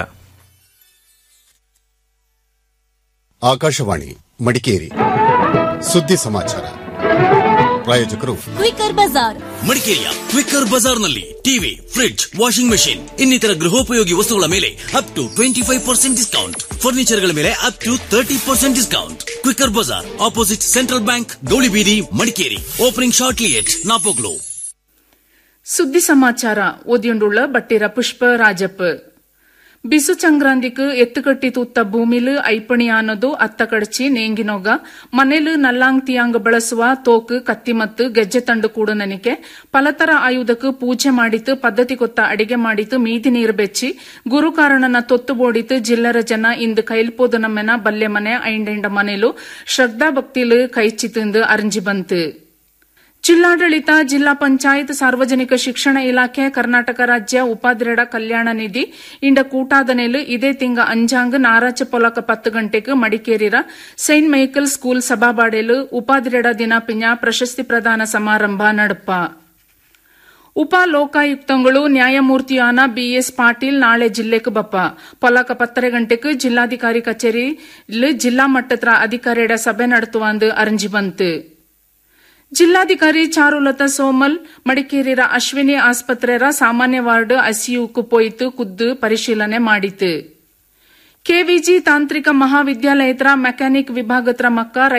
ಆಕಾಶವಾಣಿ ಮಡಿಕೇರಿ ಸುದ್ದಿ ಸಮಾಚಾರ ಪ್ರಾಯೋಜಕರು
ಕ್ವಿಕರ್ ಬಜಾರ್
ಮಡಿಕೇರಿಯ ಕ್ವಿಕ್ಕರ್ ಬಜಾರ್ನಲ್ಲಿ ಟಿವಿ ಫ್ರಿಡ್ಜ್ ವಾಷಿಂಗ್ ಮೆಷಿನ್ ಇನ್ನಿತರ ಗೃಹೋಪಯೋಗಿ ವಸ್ತುಗಳ ಮೇಲೆ up to twenty five percent discount ಫರ್ನಿಚರ್ಗಳ ಮೇಲೆ up to thirty percent discount quicker ಬಜಾರ್ opposite Central bank Gowlibeedi Madikeri opening shortly at Napoklu
ಸುದ್ದಿ ಸಮಾಚಾರ ಓದಿಯೊಂಡುಳ್ಳ ಬಟ್ಟಿರ ಪುಷ್ಪ ರಾಜಪ್ಪ ಬಿಸು ಸಂಕ್ರಾಂತಿக்கு ಎತ್ತುಕಟ್ಟಿ ತೂತ್ತ ಭೂಮಿಲು ಐಪಣಿಯಾನದು ಅತ್ತ ಕಡಚಿ ನೇಂಗಿನೋಗ ಮನೆಲು ನಲ್ಲಾಂಗ್ ತಿಯಾಂಗ್ ಬಳಸುವ ತೋಕು ಕತ್ತಿ ಮತ್ತು ಗೆಜ್ಜೆ ತಂಡು ಕೂಡ ನನಗೆ ಪಲತರ ಆಯುಧಕ್ಕೆ ಪೂಜೆ ಮಾಡಿತು ಪದ್ಧತಿ ಕೊತ್ತ ಅಡಿಗೆ ಮಾಡಿತು ಮೀದಿ ನೀರು ಬೆಚ್ಚಿ ಗುರುಕಾರಣನ ತೊತ್ತು ಬೋಡಿತು ಜಿಲ್ಲರ ಜನ ಇಂದು ಕೈಲ್ಪೋದು ನಮ್ಮೆನ ಬಲ್ಲೆ ಮನೆ ಐಂಡೆಂಡ ಮನೆಲು ಶ್ರದ್ಧಾ ಭಕ್ತಿಲು ಕೈಚಿತಿಂದು ಅರಿಂಜಿ ಬಂತು ಜಿಲ್ಲಾಡಳಿತ ಜಿಲ್ಲಾ ಪಂಚಾಯತ್ ಸಾರ್ವಜನಿಕ ಶಿಕ್ಷಣ ಇಲಾಖೆ ಕರ್ನಾಟಕ ರಾಜ್ಯ ಉಪಾಧ್ಯಡ ಕಲ್ಯಾಣ ನಿಧಿ ಇಂಡ ಕೂಟಾದನೆಲು ಇದೇ ತಿಂಗ ಅಂಜಾಂಗ್ ನಾರಾಚ ಪೊಲಕ ಪತ್ತು ಗಂಟೆಗೆ ಮಡಿಕೇರಿರ ಸೈಂಟ್ ಮೈಕಲ್ ಸ್ಕೂಲ್ ಸಭಾಬಾಡೆಲು ಉಪಾಧ್ಯಡ ದಿನ ಪಿಂಜ ಪ್ರಶಸ್ತಿ ಪ್ರದಾನ ಸಮಾರಂಭ ನಡಪ ಉಪ ಲೋಕಾಯುಕ್ತಗಳು ನ್ಯಾಯಮೂರ್ತಿಯಾನ ಬಿಎಸ್ ಪಾಟೀಲ್ ನಾಳೆ ಜಿಲ್ಲೆಗೆ ಬಪ್ಪ ಪೊಲಕ ಪತ್ತರೆ ಗಂಟೆಗೆ ಜಿಲ್ಲಾಧಿಕಾರಿ ಕಚೇರಿ ಜಿಲ್ಲಾ ಮಟ್ಟದ ಅಧಿಕಾರಿಯಡ ಸಭೆ ನಡೆಸುವಂದು ಅರಿಂಜಿ ಬಂತು ಜಿಲ್ಲಾಧಿಕಾರಿ ಚಾರುಲತಾ ಸೋಮಲ್ ಮಡಿಕೇರಿರ ಅಶ್ವಿನಿ ಆಸ್ಪತ್ರೆರ ಸಾಮಾನ್ಯ ವಾರ್ಡ್ ಐಸಿಯುಕು ಪೋಯಿತು ಖುದ್ದು ಪರಿಶೀಲನೆ ಮಾಡಿತು ಕೆವಿಜಿ ತಾಂತ್ರಿಕ ಮಹಾವಿದ್ಯಾಲಯದ ಮೆಕ್ಯಾನಿಕ್ ವಿಭಾಗದ ಮಕ್ಕ